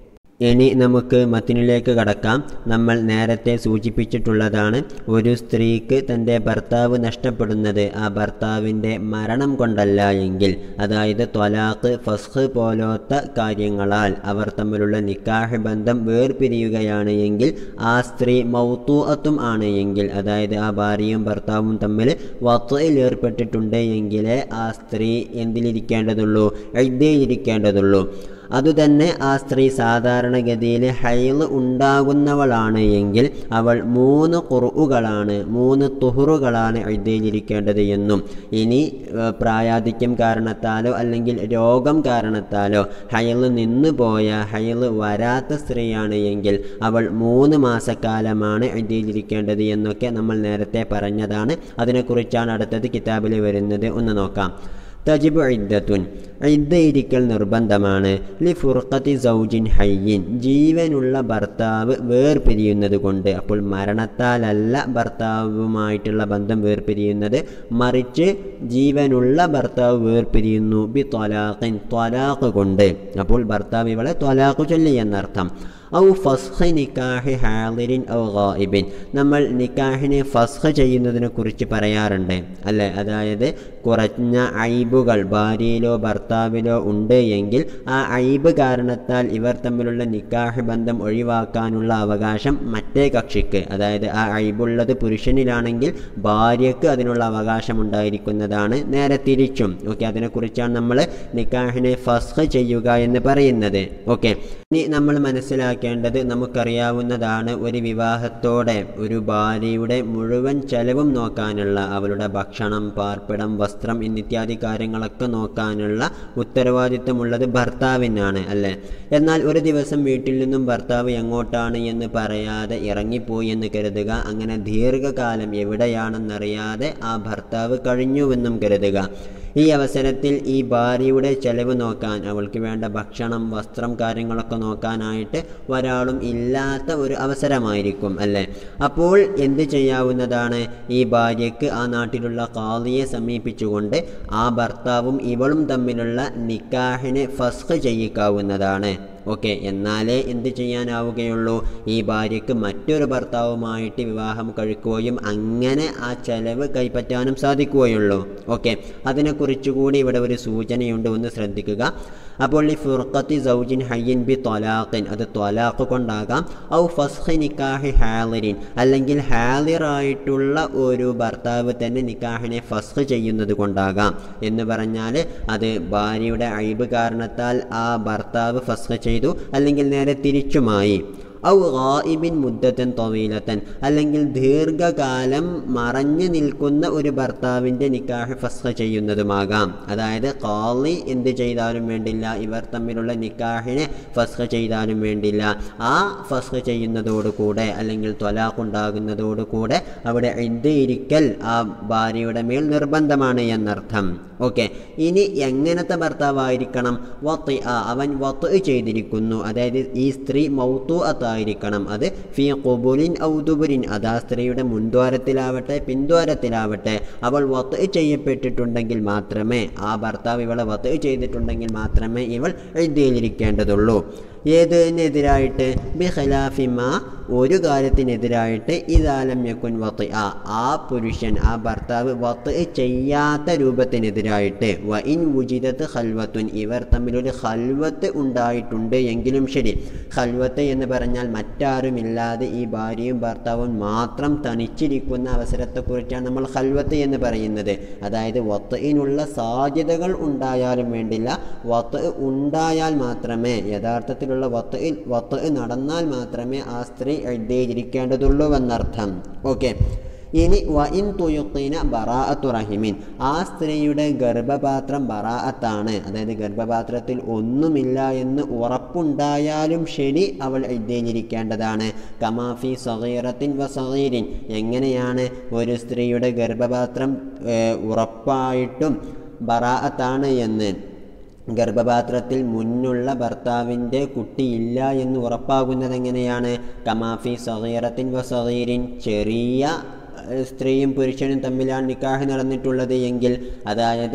ഇനി നമുക്ക് മത്തിനിലേക്ക് കടക്കാം നമ്മൾ നേരത്തെ സൂചിപ്പിച്ചിട്ടുള്ളതാണ് ഒരു സ്ത്രീക്ക് തൻ്റെ ഭർത്താവ് നഷ്ടപ്പെടുന്നത് ആ ഭർത്താവിൻ്റെ മരണം കൊണ്ടല്ല എങ്കിൽ അതായത് ത്വലാഖ് ഫസ്ഖ് പോലത്തെ കാര്യങ്ങളാൽ അവർ തമ്മിലുള്ള നിക്കാഹ് ബന്ധം വേർപിരിയുകയാണ് എങ്കിൽ ആ സ്ത്രീ മൗത്തൂഅത്തും ആണ് എങ്കിൽ അതായത് ആ ഭാര്യയും ഭർത്താവും തമ്മിൽ വത്തയിൽ ഏർപ്പെട്ടിട്ടുണ്ട് എങ്കിലേ ആ സ്ത്രീ എന്തിലിരിക്കേണ്ടതുള്ളൂ ഇരിക്കേണ്ടതുള്ളൂ അതുതന്നെ ആ സ്ത്രീ സാധാരണഗതിയിൽ ഹൈല് ഉണ്ടാകുന്നവളാണ് എങ്കിൽ അവൾ മൂന്ന് കുറുകളാണ് മൂന്ന് തുഹറുകളാണ് എഴുതിയിരിക്കേണ്ടത് എന്നും ഇനി പ്രായാധിക്യം കാരണത്താലോ അല്ലെങ്കിൽ രോഗം കാരണത്താലോ ഹൈല് നിന്നു പോയ ഹൈല് വരാത്ത സ്ത്രീയാണ് എങ്കിൽ അവൾ മൂന്ന് മാസക്കാലമാണ് എഴുതിയിരിക്കേണ്ടത് എന്നൊക്കെ നമ്മൾ നേരത്തെ പറഞ്ഞതാണ് അതിനെക്കുറിച്ചാണ് അടുത്തത് കിതാബിൽ വരുന്നത് ഒന്ന് നോക്കാം തജിബ് ഇദ്ദത്തുൻ ഇദ്ദയിരിക്കൽ നിർബന്ധമാണ് ലി ഫുർഖത്തി സൗജിൻ ഹയ്യിൻ ജീവനുള്ള ഭർത്താവ് വേർപിരിയുന്നത് കൊണ്ട് അപ്പോൾ മരണത്താലല്ല ഭർത്താവുമായിട്ടുള്ള ബന്ധം വേർപിരിയുന്നത് മറിച്ച് ജീവനുള്ള ഭർത്താവ് വേർപിരിയുന്നു ബി ത്വലാഖിൻ ത്വലാഖ് കൊണ്ട് അപ്പോൾ ഭർത്താവ് ഇവളെ ത്വലാഖ് ചൊല്ലി എന്നർത്ഥം ഔ ഫസ്ഖ് നിക്കാഹ് ഹാലിരിൻ ഔ ഗായിബിൻ നമ്മൾ നിക്കാഹിനെ ഫസ്ഖ് ചെയ്യുന്നതിനെ കുറിച്ച് പറയാറുണ്ട് അല്ലേ അതായത് കുറഞ്ഞ ഐബുകൾ ഭാര്യയിലോ ഭർത്താവിലോ ഉണ്ട് എങ്കിൽ ആ ഐബ് കാരണത്താൽ ഇവർ തമ്മിലുള്ള നിക്കാഹ് ബന്ധം ഒഴിവാക്കാനുള്ള അവകാശം മറ്റേ കക്ഷിക്ക് അതായത് ആ ഐബുള്ളത് പുരുഷനിലാണെങ്കിൽ ഭാര്യയ്ക്ക് അതിനുള്ള അവകാശം ഉണ്ടായിരിക്കുന്നതാണ് നേരെ തിരിച്ചും ഓക്കെ അതിനെക്കുറിച്ചാണ് നമ്മൾ നിക്കാഹിനെ ഫസ്ഖ് ചെയ്യുക എന്ന് പറയുന്നത് ഓക്കെ ഇനി നമ്മൾ മനസ്സിലാക്കേണ്ടത് നമുക്കറിയാവുന്നതാണ് ഒരു വിവാഹത്തോടെ ഒരു ഭാര്യയുടെ മുഴുവൻ ചെലവും നോക്കാനുള്ള അവളുടെ ഭക്ഷണം പാർപ്പിടം വസ്ത്രം എന്നിത്യാദി കാര്യങ്ങളൊക്കെ നോക്കാനുള്ള ഉത്തരവാദിത്വമുള്ളത് ഭർത്താവിനാണ് അല്ലേ എന്നാൽ ഒരു ദിവസം വീട്ടിൽ നിന്നും ഭർത്താവ് എങ്ങോട്ടാണ് എന്ന് പറയാതെ ഇറങ്ങിപ്പോയി എന്ന് കരുതുക അങ്ങനെ ദീർഘകാലം എവിടെയാണെന്നറിയാതെ ആ ഭർത്താവ് കഴിഞ്ഞുവെന്നും കരുതുക ഈ അവസരത്തിൽ ഈ ഭാര്യയുടെ ചെലവ് നോക്കാൻ അവൾക്ക് വേണ്ട ഭക്ഷണം വസ്ത്രം കാര്യങ്ങളൊക്കെ നോക്കാനായിട്ട് ഒരാളും ഇല്ലാത്ത ഒരു അവസരമായിരിക്കും അല്ലേ അപ്പോൾ എന്ത് ചെയ്യാവുന്നതാണ് ഈ ഭാര്യയ്ക്ക് ആ നാട്ടിലുള്ള കാളിയെ സമീപിച്ചുകൊണ്ട് ആ ഭർത്താവും ഇവളും തമ്മിലുള്ള നിക്കാഹിനെ ഫസ്ഖ് ചെയ്യിക്കാവുന്നതാണ് ഓക്കെ എന്നാലേ എന്ത് ചെയ്യാനാവുകയുള്ളൂ ഈ ഭാര്യയ്ക്ക് മറ്റൊരു ഭർത്താവുമായിട്ട് വിവാഹം കഴിക്കുകയും അങ്ങനെ ആ ചെലവ് കൈപ്പറ്റാനും സാധിക്കുകയുള്ളൂ ഓക്കെ അതിനെക്കുറിച്ചുകൂടി ഇവിടെ ഒരു സൂചനയുണ്ട് ഒന്ന് ശ്രദ്ധിക്കുക അപ്പോൾ ഈ ഫുർഖത്തി സൗജിൻ ഹയ്യൻ ബി ത്വലാഖിൻ അത് ത്വലാഖ് കൊണ്ടാകാം ഔ ഫസ്ഖ് നിക്കാഹി ഹാലിരിൻ അല്ലെങ്കിൽ ഹാലിറായിട്ടുള്ള ഒരു ഭർത്താവ് തന്നെ നിക്കാഹിനെ ഫസ്ഖ് ചെയ്യുന്നത് കൊണ്ടാകാം എന്ന് പറഞ്ഞാൽ അത് ഭാര്യയുടെ അഴിബ് കാരണത്താൽ ആ ഭർത്താവ് ഫസ്ഖ് ചെയ്തു അല്ലെങ്കിൽ നേരെ തിരിച്ചുമായി ഔ ഗായിബിൻ മുദ്ദത്തൻ തൊവീലത്തൻ അല്ലെങ്കിൽ ദീർഘകാലം മറഞ്ഞു നിൽക്കുന്ന ഒരു ഭർത്താവിൻ്റെ നിക്കാഹ് ഫസ്ഖ ചെയ്യുന്നതുമാകാം അതായത് കാളി എന്ത് ചെയ്താലും വേണ്ടില്ല ഇവർ തമ്മിലുള്ള നിക്കാഹിനെ ഫസ്ഖ ചെയ്താലും വേണ്ടില്ല ആ ഫസ്ഖ ചെയ്യുന്നതോടുകൂടെ അല്ലെങ്കിൽ ത്വലാഖുണ്ടാകുന്നതോടുകൂടെ അവിടെ ഇരിക്കൽ ആ ഭാര്യയുടെ മേൽ നിർബന്ധമാണ് എന്നർത്ഥം ഓക്കെ ഇനി എങ്ങനത്തെ ഭർത്താവായിരിക്കണം വത്ത് ആ അവൻ വത്ത് ചെയ്തിരിക്കുന്നു അതായത് ഈ സ്ത്രീ മൗത്തു അത്തായിരിക്കണം അത് ഫി കൊബുലിൻ ഔദുബുരിൻ അത് ആ സ്ത്രീയുടെ മുൻദ്വാരത്തിലാവട്ടെ പിൻദ്വാരത്തിലാവട്ടെ അവൾ വത്ത് ചെയ്യപ്പെട്ടിട്ടുണ്ടെങ്കിൽ മാത്രമേ ആ ഭർത്താവ് ഇവളെ വത്ത് ചെയ്തിട്ടുണ്ടെങ്കിൽ മാത്രമേ ഇവൾ എഴുതിയിരിക്കേണ്ടതുള്ളൂ ഏതിനെതിരായിട്ട് ബി ഖലാഫിമ ഒരു കാര്യത്തിനെതിരായിട്ട് ഇതാലം യക്കുൻ വത്ത് ആ ആ പുരുഷൻ ആ ഭർത്താവ് വത്ത് ചെയ്യാത്ത രൂപത്തിനെതിരായിട്ട് വ ഇൻ ഉചിതത്ത് ഹൽവത്തുൻ ഇവർ തമ്മിലൊരു ഹൽവത്ത് ഉണ്ടായിട്ടുണ്ട് എങ്കിലും ശരി ഹൽവത്ത് എന്ന് പറഞ്ഞാൽ മറ്റാരുമില്ലാതെ ഈ ഭാര്യയും ഭർത്താവും മാത്രം തനിച്ചിരിക്കുന്ന അവസരത്തെക്കുറിച്ചാണ് നമ്മൾ ഹൽവത്ത് എന്ന് പറയുന്നത് അതായത് വത്തയിനുള്ള സാധ്യതകൾ ഉണ്ടായാലും വേണ്ടില്ല വത്ത് ഉണ്ടായാൽ മാത്രമേ യഥാർത്ഥത്തിലുള്ള വത്ത് വത്ത് നടന്നാൽ മാത്രമേ ആ സ്ത്രീ എഴുതിയിരിക്കേണ്ടതുള്ളൂ എന്നർത്ഥം ഓക്കെ ഇനി വഇൻ തുയുക്കീന ബറാഅത്തു റഹിമിൻ ആ സ്ത്രീയുടെ ഗർഭപാത്രം ബറാഅത്താണ് അതായത് ഗർഭപാത്രത്തിൽ ഒന്നുമില്ല എന്ന് ഉറപ്പുണ്ടായാലും ശരി അവൾ എഴുതിയിരിക്കേണ്ടതാണ് കമാഫി സഹീറത്തിൻ വ സഹീരിൻ എങ്ങനെയാണ് ഒരു സ്ത്രീയുടെ ഗർഭപാത്രം ഉറപ്പായിട്ടും ബറാഅത്താണ് എന്ന് ഗർഭപാത്രത്തിൽ മുന്നുള്ള ഭർത്താവിൻ്റെ കുട്ടിയില്ല എന്ന് ഉറപ്പാകുന്നത് എങ്ങനെയാണ് കമാഫി സഹീറത്തിൻ വ സഹീരിൻ ചെറിയ സ്ത്രീയും പുരുഷനും തമ്മിലാണ് നിക്കാഹ് നടന്നിട്ടുള്ളത് എങ്കിൽ അതായത്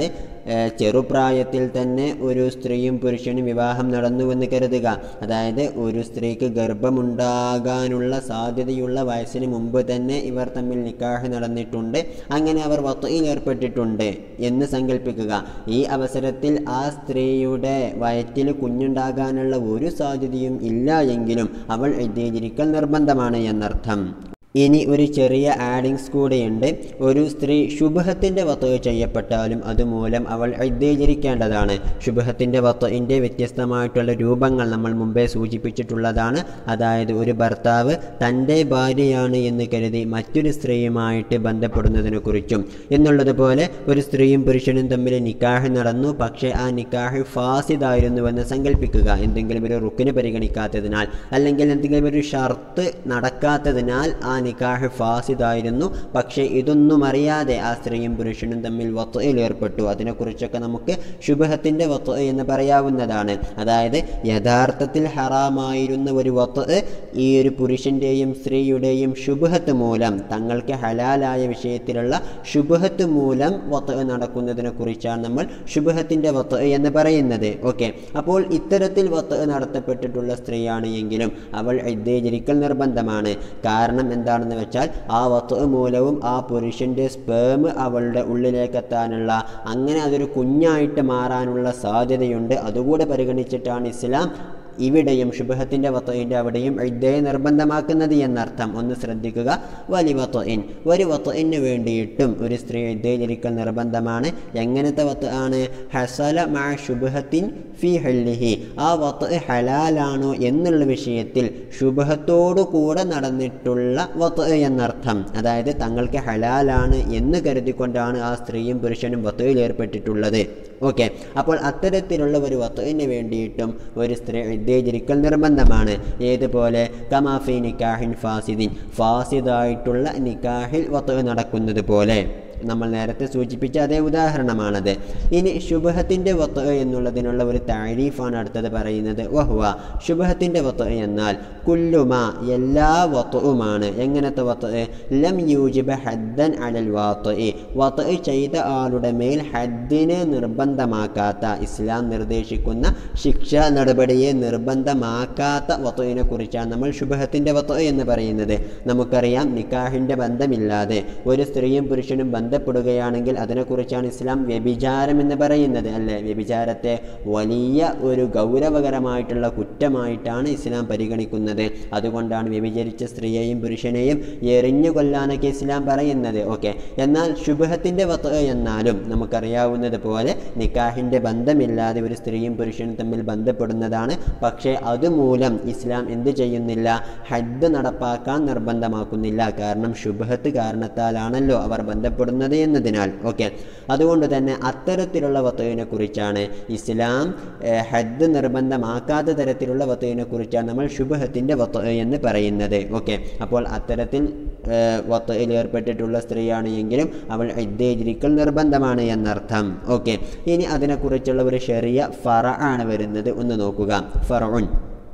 ഏഹ്, ചെറുപ്രായത്തിൽ തന്നെ ഒരു സ്ത്രീയും പുരുഷനും വിവാഹം നടന്നുവെന്ന് കരുതുക അതായത് ഒരു സ്ത്രീക്ക് ഗർഭമുണ്ടാകാനുള്ള സാധ്യതയുള്ള വയസ്സിന് മുമ്പ് തന്നെ ഇവർ തമ്മിൽ നിക്കാഹ് നടന്നിട്ടുണ്ട് അങ്ങനെ അവർ വത്തയിൽ ഏർപ്പെട്ടിട്ടുണ്ട് എന്ന് സങ്കല്പിക്കുക ഈ അവസരത്തിൽ ആ സ്ത്രീയുടെ വയറ്റിൽ കുഞ്ഞുണ്ടാകാനുള്ള ഒരു സാധ്യതയും ഇല്ല എങ്കിലും അവൾ എഴുതിയിരിക്കൽ നിർബന്ധമാണ് എന്നർത്ഥം ഇനി ഒരു ചെറിയ ആഡിങ്സ് കൂടെയുണ്ട് ഒരു സ്ത്രീ ശുഭത്തിൻ്റെ വത്ത് ചെയ്യപ്പെട്ടാലും അതുമൂലം അവൾ ഇദ്ദേചരിക്കേണ്ടതാണ് ശുഭത്തിൻ്റെ വത്തയിൻ്റെ വ്യത്യസ്തമായിട്ടുള്ള രൂപങ്ങൾ നമ്മൾ മുമ്പേ സൂചിപ്പിച്ചിട്ടുള്ളതാണ് അതായത് ഒരു ഭർത്താവ് തൻ്റെ ഭാര്യയാണ് എന്ന് കരുതി മറ്റൊരു സ്ത്രീയുമായിട്ട് ബന്ധപ്പെടുന്നതിനെക്കുറിച്ചും എന്നുള്ളതുപോലെ ഒരു സ്ത്രീയും പുരുഷനും തമ്മിൽ നിക്കാഹ് നടന്നു പക്ഷേ ആ നിക്കാഹ് ഫാസിദായിരുന്നുവെന്ന് സങ്കല്പിക്കുക എന്തെങ്കിലും ഒരു റുക്കിന് പരിഗണിക്കാത്തതിനാൽ അല്ലെങ്കിൽ എന്തെങ്കിലും ഒരു ഷർത്ത് നടക്കാത്തതിനാൽ ആ നിക്കാഹ് ഫാസിദായിരുന്നു പക്ഷേ ഇതൊന്നും അറിയാതെ ആ സ്ത്രീയും പുരുഷനും തമ്മിൽ വത്തയിൽ ഏർപ്പെട്ടു അതിനെക്കുറിച്ചൊക്കെ നമുക്ക് ശുഭത്തിൻ്റെ വത്ത് എന്ന് പറയാവുന്നതാണ് അതായത് യഥാർത്ഥത്തിൽ ഹറാമായിരുന്ന ഒരു വത്ത് ഈ ഒരു പുരുഷൻ്റെയും സ്ത്രീയുടെയും ശുഭത്ത് മൂലം തങ്ങൾക്ക് ഹലാലായ വിഷയത്തിലുള്ള ശുഭത്ത് മൂലം വത്ത് നടക്കുന്നതിനെ കുറിച്ചാണ് നമ്മൾ ശുഭത്തിൻ്റെ വത്ത് എന്ന് പറയുന്നത് ഓക്കെ അപ്പോൾ ഇത്തരത്തിൽ വത്ത് നടത്തപ്പെട്ടിട്ടുള്ള സ്ത്രീയാണ് എങ്കിലും അവൾ ഇദ്ദേചരിക്കൽ നിർബന്ധമാണ് കാരണം എന്താണെന്ന് വെച്ചാൽ ആ വത്ത് മൂലവും ആ പുരുഷൻ്റെ സ്പേം അവളുടെ ഉള്ളിലേക്ക് എത്താനുള്ള അങ്ങനെ അതൊരു കുഞ്ഞായിട്ട് മാറാനുള്ള സാധ്യതയുണ്ട് അതുകൂടെ പരിഗണിച്ചിട്ടാണ് ഇസ്ലാം ഇവിടെയും ശുഭത്തിൻ്റെ വത്തയിൻ്റെ അവിടെയും ഇദ്ദയെ നിർബന്ധമാക്കുന്നത് എന്നർത്ഥം ഒന്ന് ശ്രദ്ധിക്കുക വലി വത്തയിൻ ഒരു വത്തയിന് വേണ്ടിയിട്ടും ഒരു സ്ത്രീ ഇദ്ദയിലിരിക്കൽ നിർബന്ധമാണ് എങ്ങനത്തെ വത്ത് ആണ് ഹസല മാ ശുഭത്തിൻ ഫി ഹല്ലിഹി ആ വത്ത് ഹലാലാണോ എന്നുള്ള വിഷയത്തിൽ ശുഭത്തോടു കൂടെ നടന്നിട്ടുള്ള വത്ത് എന്നർത്ഥം അതായത് തങ്ങൾക്ക് ഹലാലാണ് എന്ന് കരുതിക്കൊണ്ടാണ് ആ സ്ത്രീയും പുരുഷനും വത്തയിൽ ഏർപ്പെട്ടിട്ടുള്ളത് ഓക്കെ അപ്പോൾ അത്തരത്തിലുള്ള ഒരു വത്തുവിന് വേണ്ടിയിട്ടും ഒരു സ്ത്രീ ഇദ്ദേചരിക്കൽ നിർബന്ധമാണ് ഏതുപോലെ കമാഫി നിക്കാഹിൻ ഫാസിദിൻ ഫാസിദായിട്ടുള്ള നിക്കാഹിൽ വത്ത് നടക്കുന്നത് പോലെ നമ്മൾ നേരത്തെ സൂചിപ്പിച്ച അതേ ഉദാഹരണമാണത് ഇനി ശുഭഹത്തിൻ്റെ വത്ത് എന്നുള്ളതിനുള്ള ഒരു താരീഫാണ് അടുത്തത് പറയുന്നത് വഹുവ ശുഭഹത്തിൻ്റെ വത്ത് എന്നാൽ കുല്ലുമ എല്ലാ വത്തുവുമാണ് എങ്ങനത്തെ വത്ത് ലം യൂജിബ ഹദ്ദൻ അലൽ വാത്ത് വത്ത് ചെയ്ത ആളുടെ മേൽ ഹദ്ദിനെ നിർബന്ധമാക്കാത്ത ഇസ്ലാം നിർദ്ദേശിക്കുന്ന ശിക്ഷ നടപടിയെ നിർബന്ധമാക്കാത്ത വത്തുവിനെ കുറിച്ചാണ് നമ്മൾ ശുഭഹത്തിൻ്റെ വത്ത് എന്ന് പറയുന്നത് നമുക്കറിയാം നിക്കാഹിൻ്റെ ബന്ധമില്ലാതെ ഒരു സ്ത്രീയും പുരുഷനും ബന്ധപ്പെടുകയാണെങ്കിൽ അതിനെക്കുറിച്ചാണ് ഇസ്ലാം വ്യഭിചാരം എന്ന് പറയുന്നത് അല്ലേ വ്യഭിചാരത്തെ വലിയ ഒരു ഗൗരവകരമായിട്ടുള്ള കുറ്റമായിട്ടാണ് ഇസ്ലാം പരിഗണിക്കുന്നത് അതുകൊണ്ടാണ് വ്യഭിചരിച്ച സ്ത്രീയെയും പുരുഷനെയും എറിഞ്ഞു കൊല്ലാനൊക്കെ ഇസ്ലാം പറയുന്നത് ഓക്കെ എന്നാൽ ശുഭത്തിൻ്റെ വത്ത് എന്നാലും നമുക്കറിയാവുന്നത് പോലെ നിക്കാഹിൻ്റെ ബന്ധമില്ലാതെ ഒരു സ്ത്രീയും പുരുഷനും തമ്മിൽ ബന്ധപ്പെടുന്നതാണ് പക്ഷേ അതുമൂലം ഇസ്ലാം എന്ത് ചെയ്യുന്നില്ല ഹദ്ദ് നടപ്പാക്കാൻ നിർബന്ധമാക്കുന്നില്ല കാരണം ശുഭത്ത് കാരണത്താലാണല്ലോ അവർ ബന്ധപ്പെടുന്നത് എന്നതിനാൽ ഓക്കെ അതുകൊണ്ട് തന്നെ അത്തരത്തിലുള്ള വത്തുവിനെ കുറിച്ചാണ് ഇസ്ലാം ഏഹ്, ഹദ്ദ് നിർബന്ധമാക്കാത്ത തരത്തിലുള്ള വത്തുവിനെ കുറിച്ചാണ് നമ്മൾ ശുഭഹത്തിൻ്റെ വത്ത് എന്ന് പറയുന്നത് ഓക്കെ അപ്പോൾ അത്തരത്തിൽ ഏഹ്, വത്തയിൽ ഏർപ്പെട്ടിട്ടുള്ള സ്ത്രീയാണ് എങ്കിലും അവൾ ഇദ്ദേജിരിക്കൽ നിർബന്ധമാണ് എന്നർത്ഥം ഓക്കെ ഇനി അതിനെക്കുറിച്ചുള്ള ഒരു ചെറിയ ഫറ ആണ് വരുന്നത് ഒന്ന് നോക്കുക ഫറഉൻ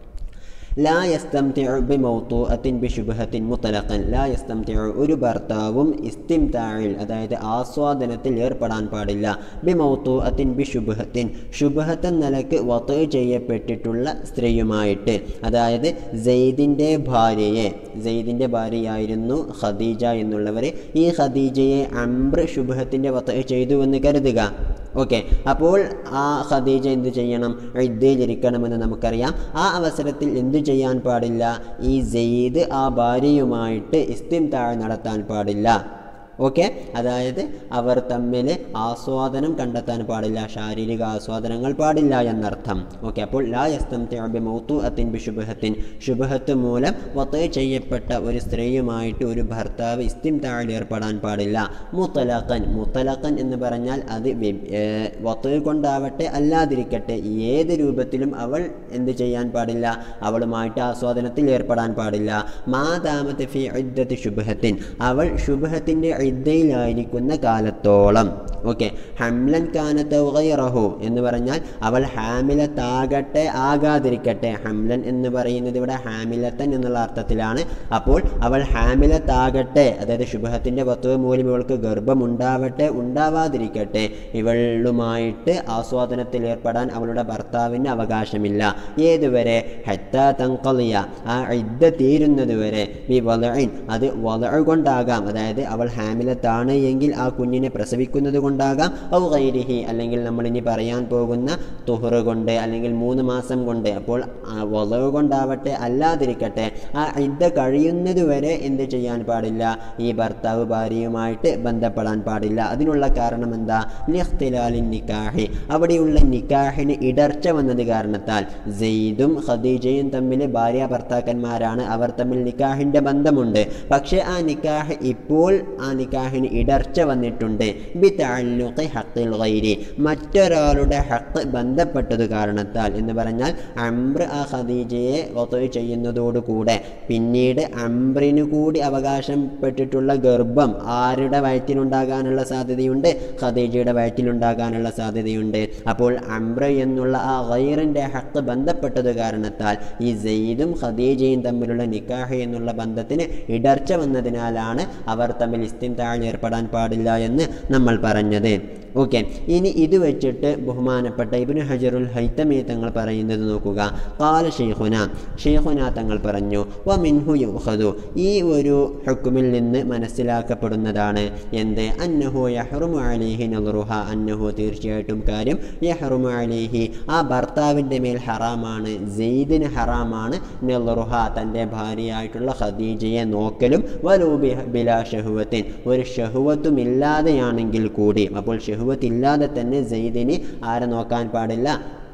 ലാ യസ്തംതിഉ ബിമൗതുഅത്തിൻ ബിശുബ്ഹത്തിൻ മുത്തലഖൻ ലാ യസ്തംതിഉ ഒരു ഭർത്താവും ഇസ്തിംതാഇൽ അതായത് ആസ്വാദനത്തിൽ ഏർപ്പെടാൻ പാടില്ല ബിമൗതുഅത്തിൻ ബിശുബ്ഹത്തിൻ ശുബ്ഹത്ത് നിലക്ക് വത്ത് ചെയ്യപ്പെട്ടിട്ടുള്ള സ്ത്രീയുമായിട്ട് അതായത് സെയ്ദിൻ്റെ ഭാര്യയെ സെയ്ദിൻ്റെ ഭാര്യയായിരുന്നു ഖദീജ എന്നുള്ളവർ ഈ ഖദീജയെ അംബ്ര ശുബ്ഹത്തിൻ്റെ വത്ത് ചെയ്തു എന്ന് കരുതുക ഓക്കെ അപ്പോൾ ആ ഖദീജ എന്ത് ചെയ്യണം ഇരിക്കണമെന്ന് നമുക്കറിയാം ആ അവസരത്തിൽ എന്തു ചെയ്യാൻ പാടില്ല ഈ സെയ്ദ് ആ ഭാര്യയുമായിട്ട് ഇസ്തിംതാഴ് നടത്താൻ പാടില്ല ഓക്കെ അതായത് അവർ തമ്മിൽ ആസ്വാദനം കണ്ടെത്താൻ പാടില്ല ശാരീരിക ആസ്വാദനങ്ങൾ പാടില്ല എന്നർത്ഥം ഓക്കെ അപ്പോൾ ലാ യസ്തം മൗത്തു അത്തിൻ ബിഷുബഹത്തിൻ ശുഭഹത്ത് മൂലം വത്ത് ചെയ്യപ്പെട്ട ഒരു സ്ത്രീയുമായിട്ട് ഒരു ഭർത്താവ് ഇസ്തിം താഴിൽ ഏർപ്പെടാൻ പാടില്ല മുത്തലഖൻ മുത്തലഖൻ എന്ന് പറഞ്ഞാൽ അത് വത്ത് കൊണ്ടാവട്ടെ അല്ലാതിരിക്കട്ടെ ഏത് രൂപത്തിലും അവൾ എന്ത് ചെയ്യാൻ പാടില്ല അവളുമായിട്ട് ആസ്വാദനത്തിൽ ഏർപ്പെടാൻ പാടില്ല മാതാമത്ത് ഫി ഇദ്ദത്ത് ശുഭഹത്തിൻ അവൾ ശുഭഹത്തിൻ്റെ ഇദ്ദയിലായിരിക്കുന്ന കാലത്തോളം ഓക്കെ ഹംലൻ കാനത്ത് ഗൈറഹു എന്ന് പറഞ്ഞാൽ അവൾ ഹാമിലത്താകട്ടെ ആകാതിരിക്കട്ടെ ഹംലൻ എന്ന് പറയുന്നത് ഇവിടെ ഹാമിലത്തൻ എന്നുള്ള അർത്ഥത്തിലാണ് അപ്പോൾ അവൾ ഹാമിലത്താകട്ടെ അതായത് ശുഭത്തിൻ്റെ വസ്തുവ മൂലം ഇവൾക്ക് ഗർഭമുണ്ടാവട്ടെ ഉണ്ടാവാതിരിക്കട്ടെ ഇവളുമായിട്ട് ആസ്വാദനത്തിൽ ഏർപ്പെടാൻ അവളുടെ ഭർത്താവിന് അവകാശമില്ല ഏതുവരെ ഹത്ത തങ്കലിയ ആ ഇദ്ദ തീരുന്നത് വരെ ഈ വളയിൻ അത് വള കൊണ്ടാകാം അതായത് അവൾ ഹാമിലത്താണ് എങ്കിൽ ആ കുഞ്ഞിനെ പ്രസവിക്കുന്നത് കൊണ്ടാകാം ഔ ഗൈരിഹി അല്ലെങ്കിൽ നമ്മൾ ഇനി പറയാൻ പോകുന്ന തുഹറ് കൊണ്ട് അല്ലെങ്കിൽ മൂന്ന് മാസം കൊണ്ട് അപ്പോൾ വളവ് കൊണ്ടാവട്ടെ അല്ലാതിരിക്കട്ടെ ആ ഇദ്ദ കഴിയുന്നത് വരെ എന്ത് ചെയ്യാൻ പാടില്ല ഈ ഭർത്താവ് ഭാര്യയുമായിട്ട് ബന്ധപ്പെടാൻ പാടില്ല അതിനുള്ള കാരണം എന്താ ലിഖ്തിലാലിൻ നിക്കാഹി അവിടെയുള്ള നിക്കാഹിന് ഇടർച്ച വന്നത് കാരണത്താൽ സെയ്ദും ഖദീജയും തമ്മിൽ ഭാര്യ ഭർത്താക്കന്മാരാണ് അവർ തമ്മിൽ നിക്കാഹിൻ്റെ ബന്ധമുണ്ട് പക്ഷേ ആ നിക്കാഹ് ഇപ്പോൾ ആ നിക്കാഹിന് ഇടർച്ച വന്നിട്ടുണ്ട് ബി തഅല്ലുഖി ഹഖിൽ ഗൈരി മറ്റൊരാളുടെ ഹക്ക് ബന്ധപ്പെട്ടത് കാരണത്താൽ എന്ന് പറഞ്ഞാൽ അംബ്ര ആ ഖദീജയെ വധു ചെയ്യുന്നതോടുകൂടെ പിന്നീട് അംബ്രിന് കൂടി അവകാശപ്പെട്ടിട്ടുള്ള ഗർഭം ആരുടെ വയറ്റിലുണ്ടാകാനുള്ള സാധ്യതയുണ്ട് ഖദീജയുടെ വയറ്റിലുണ്ടാകാനുള്ള സാധ്യതയുണ്ട് അപ്പോൾ അംബ്ര എന്നുള്ള ആ ഗൈറിൻ്റെ ഹക്ക് ബന്ധപ്പെട്ടത് കാരണത്താൽ ഈ സെയ്ദും ഖദീജയും തമ്മിലുള്ള നിക്കാഹ് എന്നുള്ള ബന്ധത്തിന് ഇടർച്ച വന്നതിനാലാണ് അവർ തമ്മിൽ ഇസ്തിൻതാഴ് ഏർപ്പെടാൻ പാടില്ല എന്ന് നമ്മൾ പറഞ്ഞത് ഓക്കെ ഇനി ഇത് വെച്ചിട്ട് ബഹുമാനപ്പെട്ട ഇബ്നു ഹജറുൽ ഹൈത്തമി തങ്ങൾ പറയുന്നത് നോക്കുക കാല ഷെയ്ഖുന ഷെയ്ഖുന തങ്ങൾ പറഞ്ഞു വ മിൻഹു യുഹദു ഈ ഒരു ഹുക്കുമിൽ നിന്ന് മനസ്സിലാക്കപ്പെടുന്നതാണ് എന്ത് അന്നഹു യഹ്റുമു അലൈഹി നറുഹ അന്നഹു തീർച്ചയായിട്ടും കാര്യം യഹ്റുമു അലൈഹി ആ ഭർത്താവിൻ്റെ മേൽ ഹറാമാണ് സെയ്ദിന് ഹറാമാണ് നെറുഹ തൻ്റെ ഭാര്യയായിട്ടുള്ള ഖദീജയെ നോക്കലും വലൂബി ബിലാ ഷഹുവത്തിൻ ഒരു ഷഹുവത്തും ഇല്ലാതെയാണെങ്കിൽ കൂടി അപ്പോൾ ഷഹുവത്ത് ഇല്ലാതെ തന്നെ സെയ്ദിന് ആരെ നോക്കാൻ പാടില്ല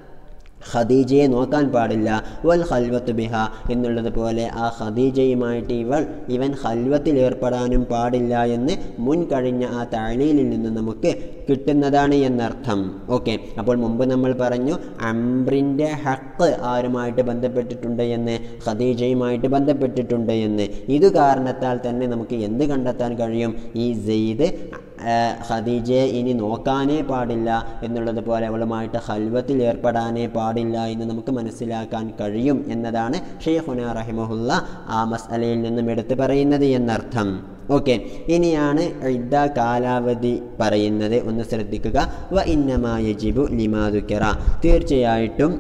ഖദീജയെ നോക്കാൻ പാടില്ല വൽ ഖൽവത്ത് ബിഹ എന്നുള്ളത് പോലെ ആ ഖദീജയുമായിട്ട് ഇവൾ ഇവൻ ഖൽവത്തിൽ ഏർപ്പെടാനും പാടില്ല എന്ന് മുൻ കഴിഞ്ഞ ആ താഴീലിൽ നിന്ന് നമുക്ക് കിട്ടുന്നതാണ് എന്നർത്ഥം ഓക്കെ അപ്പോൾ മുമ്പ് നമ്മൾ പറഞ്ഞു അംബ്രിൻ്റെ ഹക്ക് ആരുമായിട്ട് ബന്ധപ്പെട്ടിട്ടുണ്ട് എന്ന് ഖദീജയുമായിട്ട് ബന്ധപ്പെട്ടിട്ടുണ്ട് എന്ന് ഇത് കാരണത്താൽ തന്നെ നമുക്ക് എന്ത് കണ്ടെത്താൻ കഴിയും ഈ സെയ്ദ് ഖദീജയെ ഇനി നോക്കാനേ പാടില്ല എന്നുള്ളത് പോലെ അവളുമായിട്ട് ഹൽവത്തിൽ ഏർപ്പെടാനേ പാടില്ല എന്ന് നമുക്ക് മനസ്സിലാക്കാൻ കഴിയും എന്നതാണ് ഷെയ്ഖുന റഹിമഹുല്ല ആ മസ്അലയിൽ നിന്നും എടുത്തു പറയുന്നത് എന്നർത്ഥം ഓക്കെ ഇനിയാണ് ഇദ്ദ കാലാവധി പറയുന്നത് ഒന്ന് ശ്രദ്ധിക്കുക വ ഇന്നമായ ജിബു ലിമാതുക്കറ തീർച്ചയായിട്ടും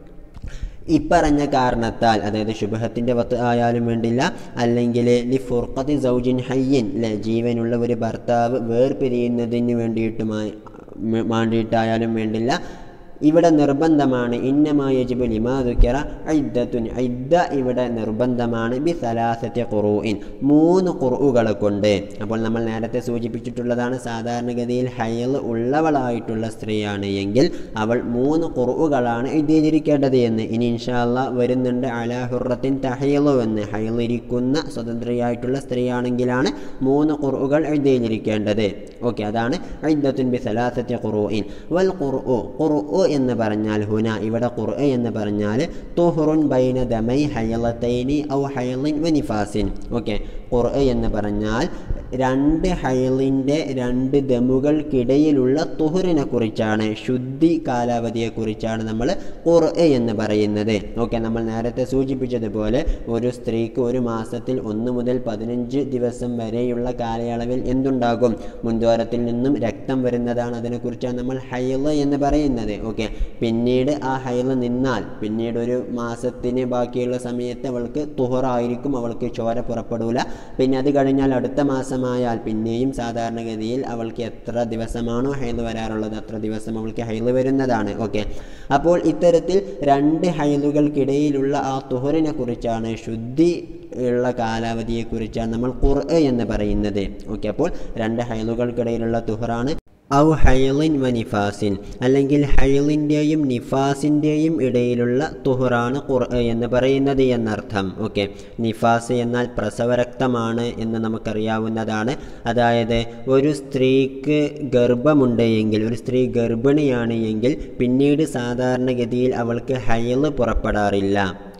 ഇപ്പറഞ്ഞ കാരണത്താൽ അതായത് ശുഭഹത്തിൻ്റെ വത്ത് ആയാലും വേണ്ടില്ല അല്ലെങ്കിൽ ലി ഫുർഖത്തി സൗജിൻ ഹയ്യൻ അല്ലെ ജീവനുള്ള ഒരു ഭർത്താവ് വേർപിരിയുന്നതിന് വേണ്ടിയിട്ടുമായി വേണ്ടിയിട്ടായാലും വേണ്ടില്ല ഇവിടെ നിർബന്ധമാണ് ഇന്നമായ ജിബു ലിമാതുക്കിറ ഐദ്ദത്തുൻ ഐദ്ദ ഇവിടെ നിർബന്ധമാണ് ബി സലാസത്തെ ഖുറൂഇൻ മൂന്ന് ഖുർഉകളെ കൊണ്ട് അപ്പോൾ നമ്മൾ നേരത്തെ സൂചിപ്പിച്ചിട്ടുള്ളതാണ് സാധാരണഗതിയിൽ ഹയൽ ഉള്ളവളായിട്ടുള്ള സ്ത്രീയാണ് എങ്കിൽ അവൾ മൂന്ന് ഖുർഉകളാണ് എഴുതിയിരിക്കേണ്ടത് എന്ന് ഇനി ഇൻഷാല്ല വരുന്നുണ്ട് അലാഹുറത്തിൻ തഹയലു എന്ന് ഹയലിരിക്കുന്ന സ്വതന്ത്രയായിട്ടുള്ള സ്ത്രീയാണെങ്കിലാണ് മൂന്ന് ഖുർഉകൾ എഴുതിയിരിക്കേണ്ടത് ഓക്കെ അതാണ് ഐദ്ദത്തുൻ ബി സലാസത്തെ ഖുറൂഇൻ വൽ ഖുർഉ ഖുർഉ എന്ന് പറഞ്ഞാൽ ഹുന ഇവിടെ ഖുർഅ എന്ന് പറഞ്ഞാൽ തുഹുറുൻ ബൈന ദമൈ ഹയലത്തൈനി ഔ ഹയലിൻ വനിഫാസിൻ ഓക്കെ ഖുർഅ എന്ന് പറഞ്ഞാൽ രണ്ട് ഹയലിൻ്റെ രണ്ട് ദമുകൾക്കിടയിലുള്ള തുഹുറിനെ കുറിച്ചാണ് ശുദ്ധി കാലാവധിയെക്കുറിച്ചാണ് നമ്മൾ ഖുർഅ എന്ന് പറയുന്നത് ഓക്കെ നമ്മൾ നേരത്തെ സൂചിപ്പിച്ചതുപോലെ ഒരു സ്ത്രീക്ക് ഒരു മാസത്തിൽ ഒന്ന് മുതൽ പതിനഞ്ച് ദിവസം വരെയുള്ള കാലയളവിൽ എന്തുണ്ടാകും മുൻദ്വാരത്തിൽ നിന്നും രക്തം വരുന്നതാണ് അതിനെക്കുറിച്ചാണ് നമ്മൾ ഹൈള് എന്ന് പറയുന്നത് ഓക്കെ പിന്നീട് ആ ഹൈള് നിന്നാൽ പിന്നീട് ഒരു മാസത്തിന് ബാക്കിയുള്ള സമയത്ത് അവൾക്ക് തുഹറായിരിക്കും അവൾക്ക് ചോര പുറപ്പെടൂല പിന്നെ അത് കഴിഞ്ഞാൽ അടുത്ത മാസമായാൽ പിന്നെയും സാധാരണഗതിയിൽ അവൾക്ക് എത്ര ദിവസമാണോ ഹൈള് വരാറുള്ളത് അത്ര ദിവസം അവൾക്ക് ഹൈള് വരുന്നതാണ് ഓക്കെ അപ്പോൾ ഇത്തരത്തിൽ രണ്ട് ഹൈലുകൾക്കിടയിലുള്ള ആ തുഹറിനെ കുറിച്ചാണ് ശുദ്ധി ഉള്ള കാലാവധിയെക്കുറിച്ചാണ് നമ്മൾ ഖുർഅ എന്ന് പറയുന്നത് ഓക്കെ അപ്പോൾ രണ്ട് ഹൈലുകൾക്കിടയിലുള്ള തുഹറാണ് ഔ ഹൈലിൻ വ നിഫാസിൻ അല്ലെങ്കിൽ ഹൈലിൻ്റെയും നിഫാസിൻ്റെയും ഇടയിലുള്ള തുഹറാണ് ഖുർഅ എന്ന് പറയുന്നത് എന്നർത്ഥം ഓക്കെ നിഫാസ് എന്നാൽ പ്രസവരക്തമാണ് എന്ന് നമുക്കറിയാവുന്നതാണ് അതായത് ഒരു സ്ത്രീക്ക് ഗർഭമുണ്ട് എങ്കിൽ ഒരു സ്ത്രീ ഗർഭിണിയാണ് എങ്കിൽ പിന്നീട് സാധാരണഗതിയിൽ അവൾക്ക് ഹൈല് പുറപ്പെടാറില്ല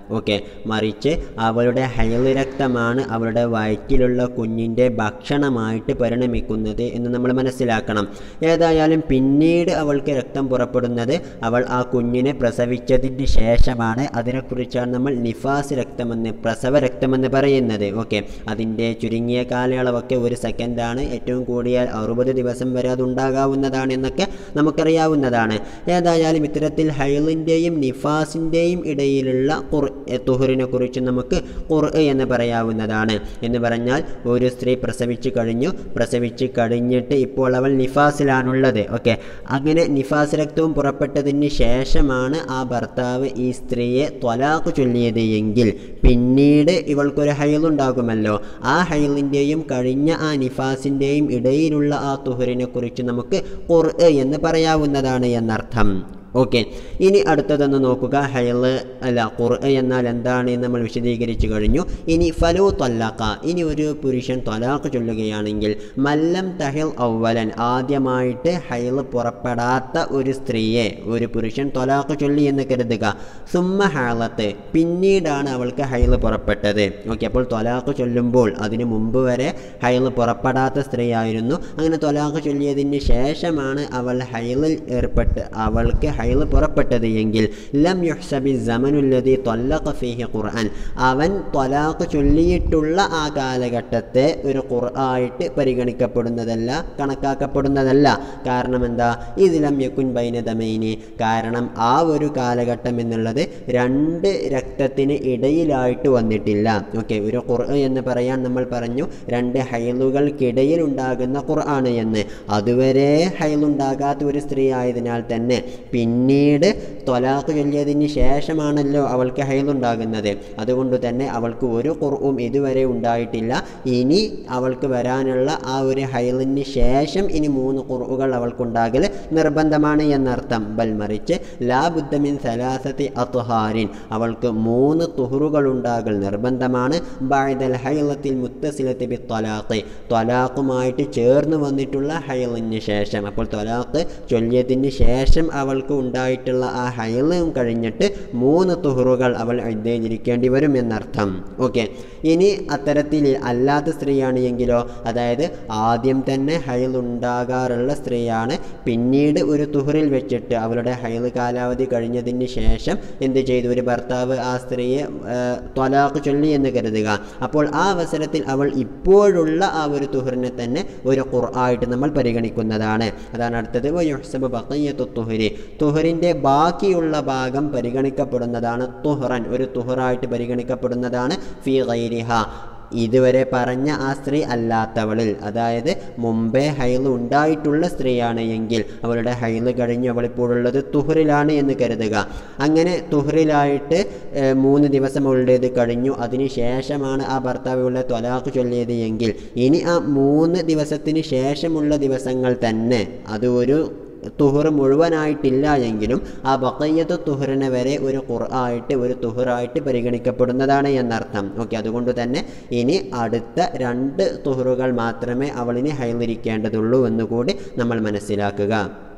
ഓക്കെ മറിച്ച് അവളുടെ ഹൈൽ രക്തമാണ് അവളുടെ വയറ്റിലുള്ള കുഞ്ഞിൻ്റെ ഭക്ഷണമായിട്ട് പരിണമിക്കുന്നത് എന്ന് നമ്മൾ മനസ്സിലാക്കണം ഏതായാലും പിന്നീട് അവൾക്ക് രക്തം പുറപ്പെടുന്നത് അവൾ ആ കുഞ്ഞിനെ പ്രസവിച്ചതിന് ശേഷമാണ് അതിനെക്കുറിച്ചാണ് നമ്മൾ നിഫാസ് രക്തമെന്ന് പ്രസവ രക്തമെന്ന് പറയുന്നത് ഓക്കെ അതിൻ്റെ ചുരുങ്ങിയ കാലയളവൊക്കെ ഒരു സെക്കൻഡാണ് ഏറ്റവും കൂടിയാൽ അറുപത് ദിവസം വരെ അതുണ്ടാകാവുന്നതാണ് എന്നൊക്കെ നമുക്കറിയാവുന്നതാണ് ഏതായാലും ഇത്തരത്തിൽ ഹൈലിൻ്റെയും നിഫാസിൻ്റെയും ഇടയിലുള്ള ഖുർ തുഹറിനെ കുറിച്ച് നമുക്ക് ഖുർ എന്ന് പറയാവുന്നതാണ് എന്ന് പറഞ്ഞാൽ ഒരു സ്ത്രീ പ്രസവിച്ചു കഴിഞ്ഞു പ്രസവിച്ച് കഴിഞ്ഞിട്ട് ഇപ്പോൾ അവൾ നിഫാസിലാണുള്ളത് ഓക്കെ അങ്ങനെ നിഫാസ് രക്തവും പുറപ്പെട്ടതിന് ശേഷമാണ് ആ ഭർത്താവ് ഈ സ്ത്രീയെ ത്വലാഖ് ചൊല്ലിയത് എങ്കിൽ പിന്നീട് ഇവൾക്കൊരു ഹൈലുണ്ടാകുമല്ലോ ആ ഹൈലിൻ്റെയും കഴിഞ്ഞ ആ നിഫാസിൻ്റെയും ഇടയിലുള്ള ആ തുഹറിനെ കുറിച്ച് നമുക്ക് ഖുർ എന്ന് പറയാവുന്നതാണ് എന്നർത്ഥം ഓക്കെ ഇനി അടുത്തതൊന്ന് നോക്കുക ഹൈല് അല്ല ഖുർ എന്നാൽ എന്താണ് എന്ന് നമ്മൾ വിശദീകരിച്ചു കഴിഞ്ഞു ഇനി ഫലു തൊല്ലാക്ക ഇനി ഒരു പുരുഷൻ തൊലാക്ക് ചൊല്ലുകയാണെങ്കിൽ മല്ലം തഹിൽ ഔവലൻ ആദ്യമായിട്ട് ഹൈല് പുറപ്പെടാത്ത ഒരു സ്ത്രീയെ ഒരു പുരുഷൻ തൊലാക്ക് ചൊല്ലി എന്ന് കരുതുക സുമ്മ ഹാളത്ത് പിന്നീടാണ് അവൾക്ക് ഹൈല് പുറപ്പെട്ടത് ഓക്കെ അപ്പോൾ തൊലാക്ക് ചൊല്ലുമ്പോൾ അതിനു മുമ്പ് വരെ ഹൈല് പുറപ്പെടാത്ത സ്ത്രീയായിരുന്നു അങ്ങനെ തൊലാക്ക് ചൊല്ലിയതിന് ശേഷമാണ് അവൾ ഹൈലിൽ ഏർപ്പെട്ട് അവൾക്ക് ഹൈല് പുറപ്പെട്ടത് എങ്കിൽ ലം യുഹ്സബി ജമനുല്ലതി തൊല്ലഖ ഫീഹി ഖുർആൻ അവൻ തൊലാഖ് ചൊല്ലിയിട്ടുള്ള ആ കാലഘട്ടത്തെ ഒരു ഖുർആയിട്ട് പരിഗണിക്കപ്പെടുന്നതല്ല കണക്കാക്കപ്പെടുന്നതല്ല കാരണം എന്താ ഇതിലം യക്കുൻ ബൈനദമൈനി കാരണം ആ ഒരു കാലഘട്ടം എന്നുള്ളത് രണ്ട് രക്തത്തിന് ഇടയിലായിട്ട് വന്നിട്ടില്ല ഓക്കെ ഒരു ഖുർ എന്ന് പറയാൻ നമ്മൾ പറഞ്ഞു രണ്ട് ഹൈലുകൾക്കിടയിൽ ഉണ്ടാകുന്ന ഖുർആണ് എന്ന് അതുവരെ ഹൈലുണ്ടാകാത്ത ഒരു സ്ത്രീ ആയതിനാൽ തന്നെ പിന്നീട് തൊലാഖ് ചൊല്ലിയതിന് ശേഷമാണല്ലോ അവൾക്ക് ഹൈലുണ്ടാകുന്നത് അതുകൊണ്ട് തന്നെ അവൾക്ക് ഒരു ഖുർഉം ഇതുവരെ ഉണ്ടായിട്ടില്ല ഇനി അവൾക്ക് വരാനുള്ള ആ ഒരു ഹൈലിന് ശേഷം ഇനി മൂന്ന് ഖുർഉകൾ അവൾക്കുണ്ടാകൽ നിർബന്ധമാണ് എന്നർത്ഥം ബൽ മറിച്ച് ലാ ബുദ്ധമിൻ സലാസത്തി അത്ഹാരിൻ അവൾക്ക് മൂന്ന് തുഹറുകൾ ഉണ്ടാകൽ നിർബന്ധമാണ് ബായ്ദൽ ഹൈലത്തിൽ മുത്തസിലത്തി ബി ത്വലാഖ് ത്വലാഖുമായിട്ട് ചേർന്ന് വന്നിട്ടുള്ള ഹൈലിന് ശേഷം അപ്പോൾ ത്വലാഖ് ചൊല്ലിയതിന് ശേഷം അവൾക്ക് ഉണ്ടായിട്ടുള്ള ആ ഹൈലും കഴിഞ്ഞിട്ട് മൂന്ന് തുഹറുകൾ അവൾ എഴുതിയിരിക്കേണ്ടി വരും എന്നർത്ഥം ഓക്കെ ഇനി അത്തരത്തിൽ അല്ലാത്ത സ്ത്രീയാണ് എങ്കിലോ അതായത് ആദ്യം തന്നെ ഹൈൽ ഉണ്ടാകാറുള്ള സ്ത്രീയാണ് പിന്നീട് ഒരു തുഹറിൽ വെച്ചിട്ട് അവളുടെ ഹൈൽ കാലാവധി കഴിഞ്ഞതിന് ശേഷം എന്ത് ചെയ്തു ഒരു ഭർത്താവ് ആ സ്ത്രീയെ ത്വലാഖ് ചൊല്ലി എന്ന് കരുതുക അപ്പോൾ ആ അവസരത്തിൽ അവൾ ഇപ്പോഴുള്ള ആ ഒരു തുഹറിനെ തന്നെ ഒരു ഖുർആയിട്ട് നമ്മൾ പരിഗണിക്കുന്നതാണ് അതാണ് അടുത്തത് വയുഹ്സബ് ബഖയ്യത്തു തുഹരി തുഹറിൻ്റെ ബാക്കിയുള്ള ഭാഗം പരിഗണിക്കപ്പെടുന്നതാണ് തുഹറൻ ഒരു തുഹറായിട്ട് പരിഗണിക്കപ്പെടുന്നതാണ് ഫി ഗൈരിഹ ഇതുവരെ പറഞ്ഞ ആ സ്ത്രീ അല്ലാത്തവളിൽ അതായത് മുമ്പേ ഹൈൽ ഉണ്ടായിട്ടുള്ള സ്ത്രീയാണ് എങ്കിൽ അവളുടെ ഹൈൽ കഴിഞ്ഞ് അവളിപ്പോഴുള്ളത് തുഹറിലാണ് എന്ന് കരുതുക അങ്ങനെ തുഹറിലായിട്ട് ഏഹ്, മൂന്ന് ദിവസം അവളുടേത് കഴിഞ്ഞു അതിന് ശേഷമാണ് ആ ഭർത്താവുള്ള തൊലാഖ് ചൊല്ലിയത് എങ്കിൽ ഇനി ആ മൂന്ന് ദിവസത്തിന് ശേഷമുള്ള ദിവസങ്ങൾ തന്നെ അത് ഒരു തുഹർ മുഴുവനായിട്ടില്ല എങ്കിലും ആ ബക്കയ്യത്ത് തുഹറിനെ വരെ ഒരു ഖുർആയിട്ട് ഒരു തുഹറായിട്ട് പരിഗണിക്കപ്പെടുന്നതാണ് എന്നർത്ഥം ഓക്കെ അതുകൊണ്ട് തന്നെ ഇനി അടുത്ത രണ്ട് തുഹറുകൾ മാത്രമേ അവളിന് ഹൈലിരിക്കേണ്ടതുള്ളൂ എന്നുകൂടി നമ്മൾ മനസ്സിലാക്കുക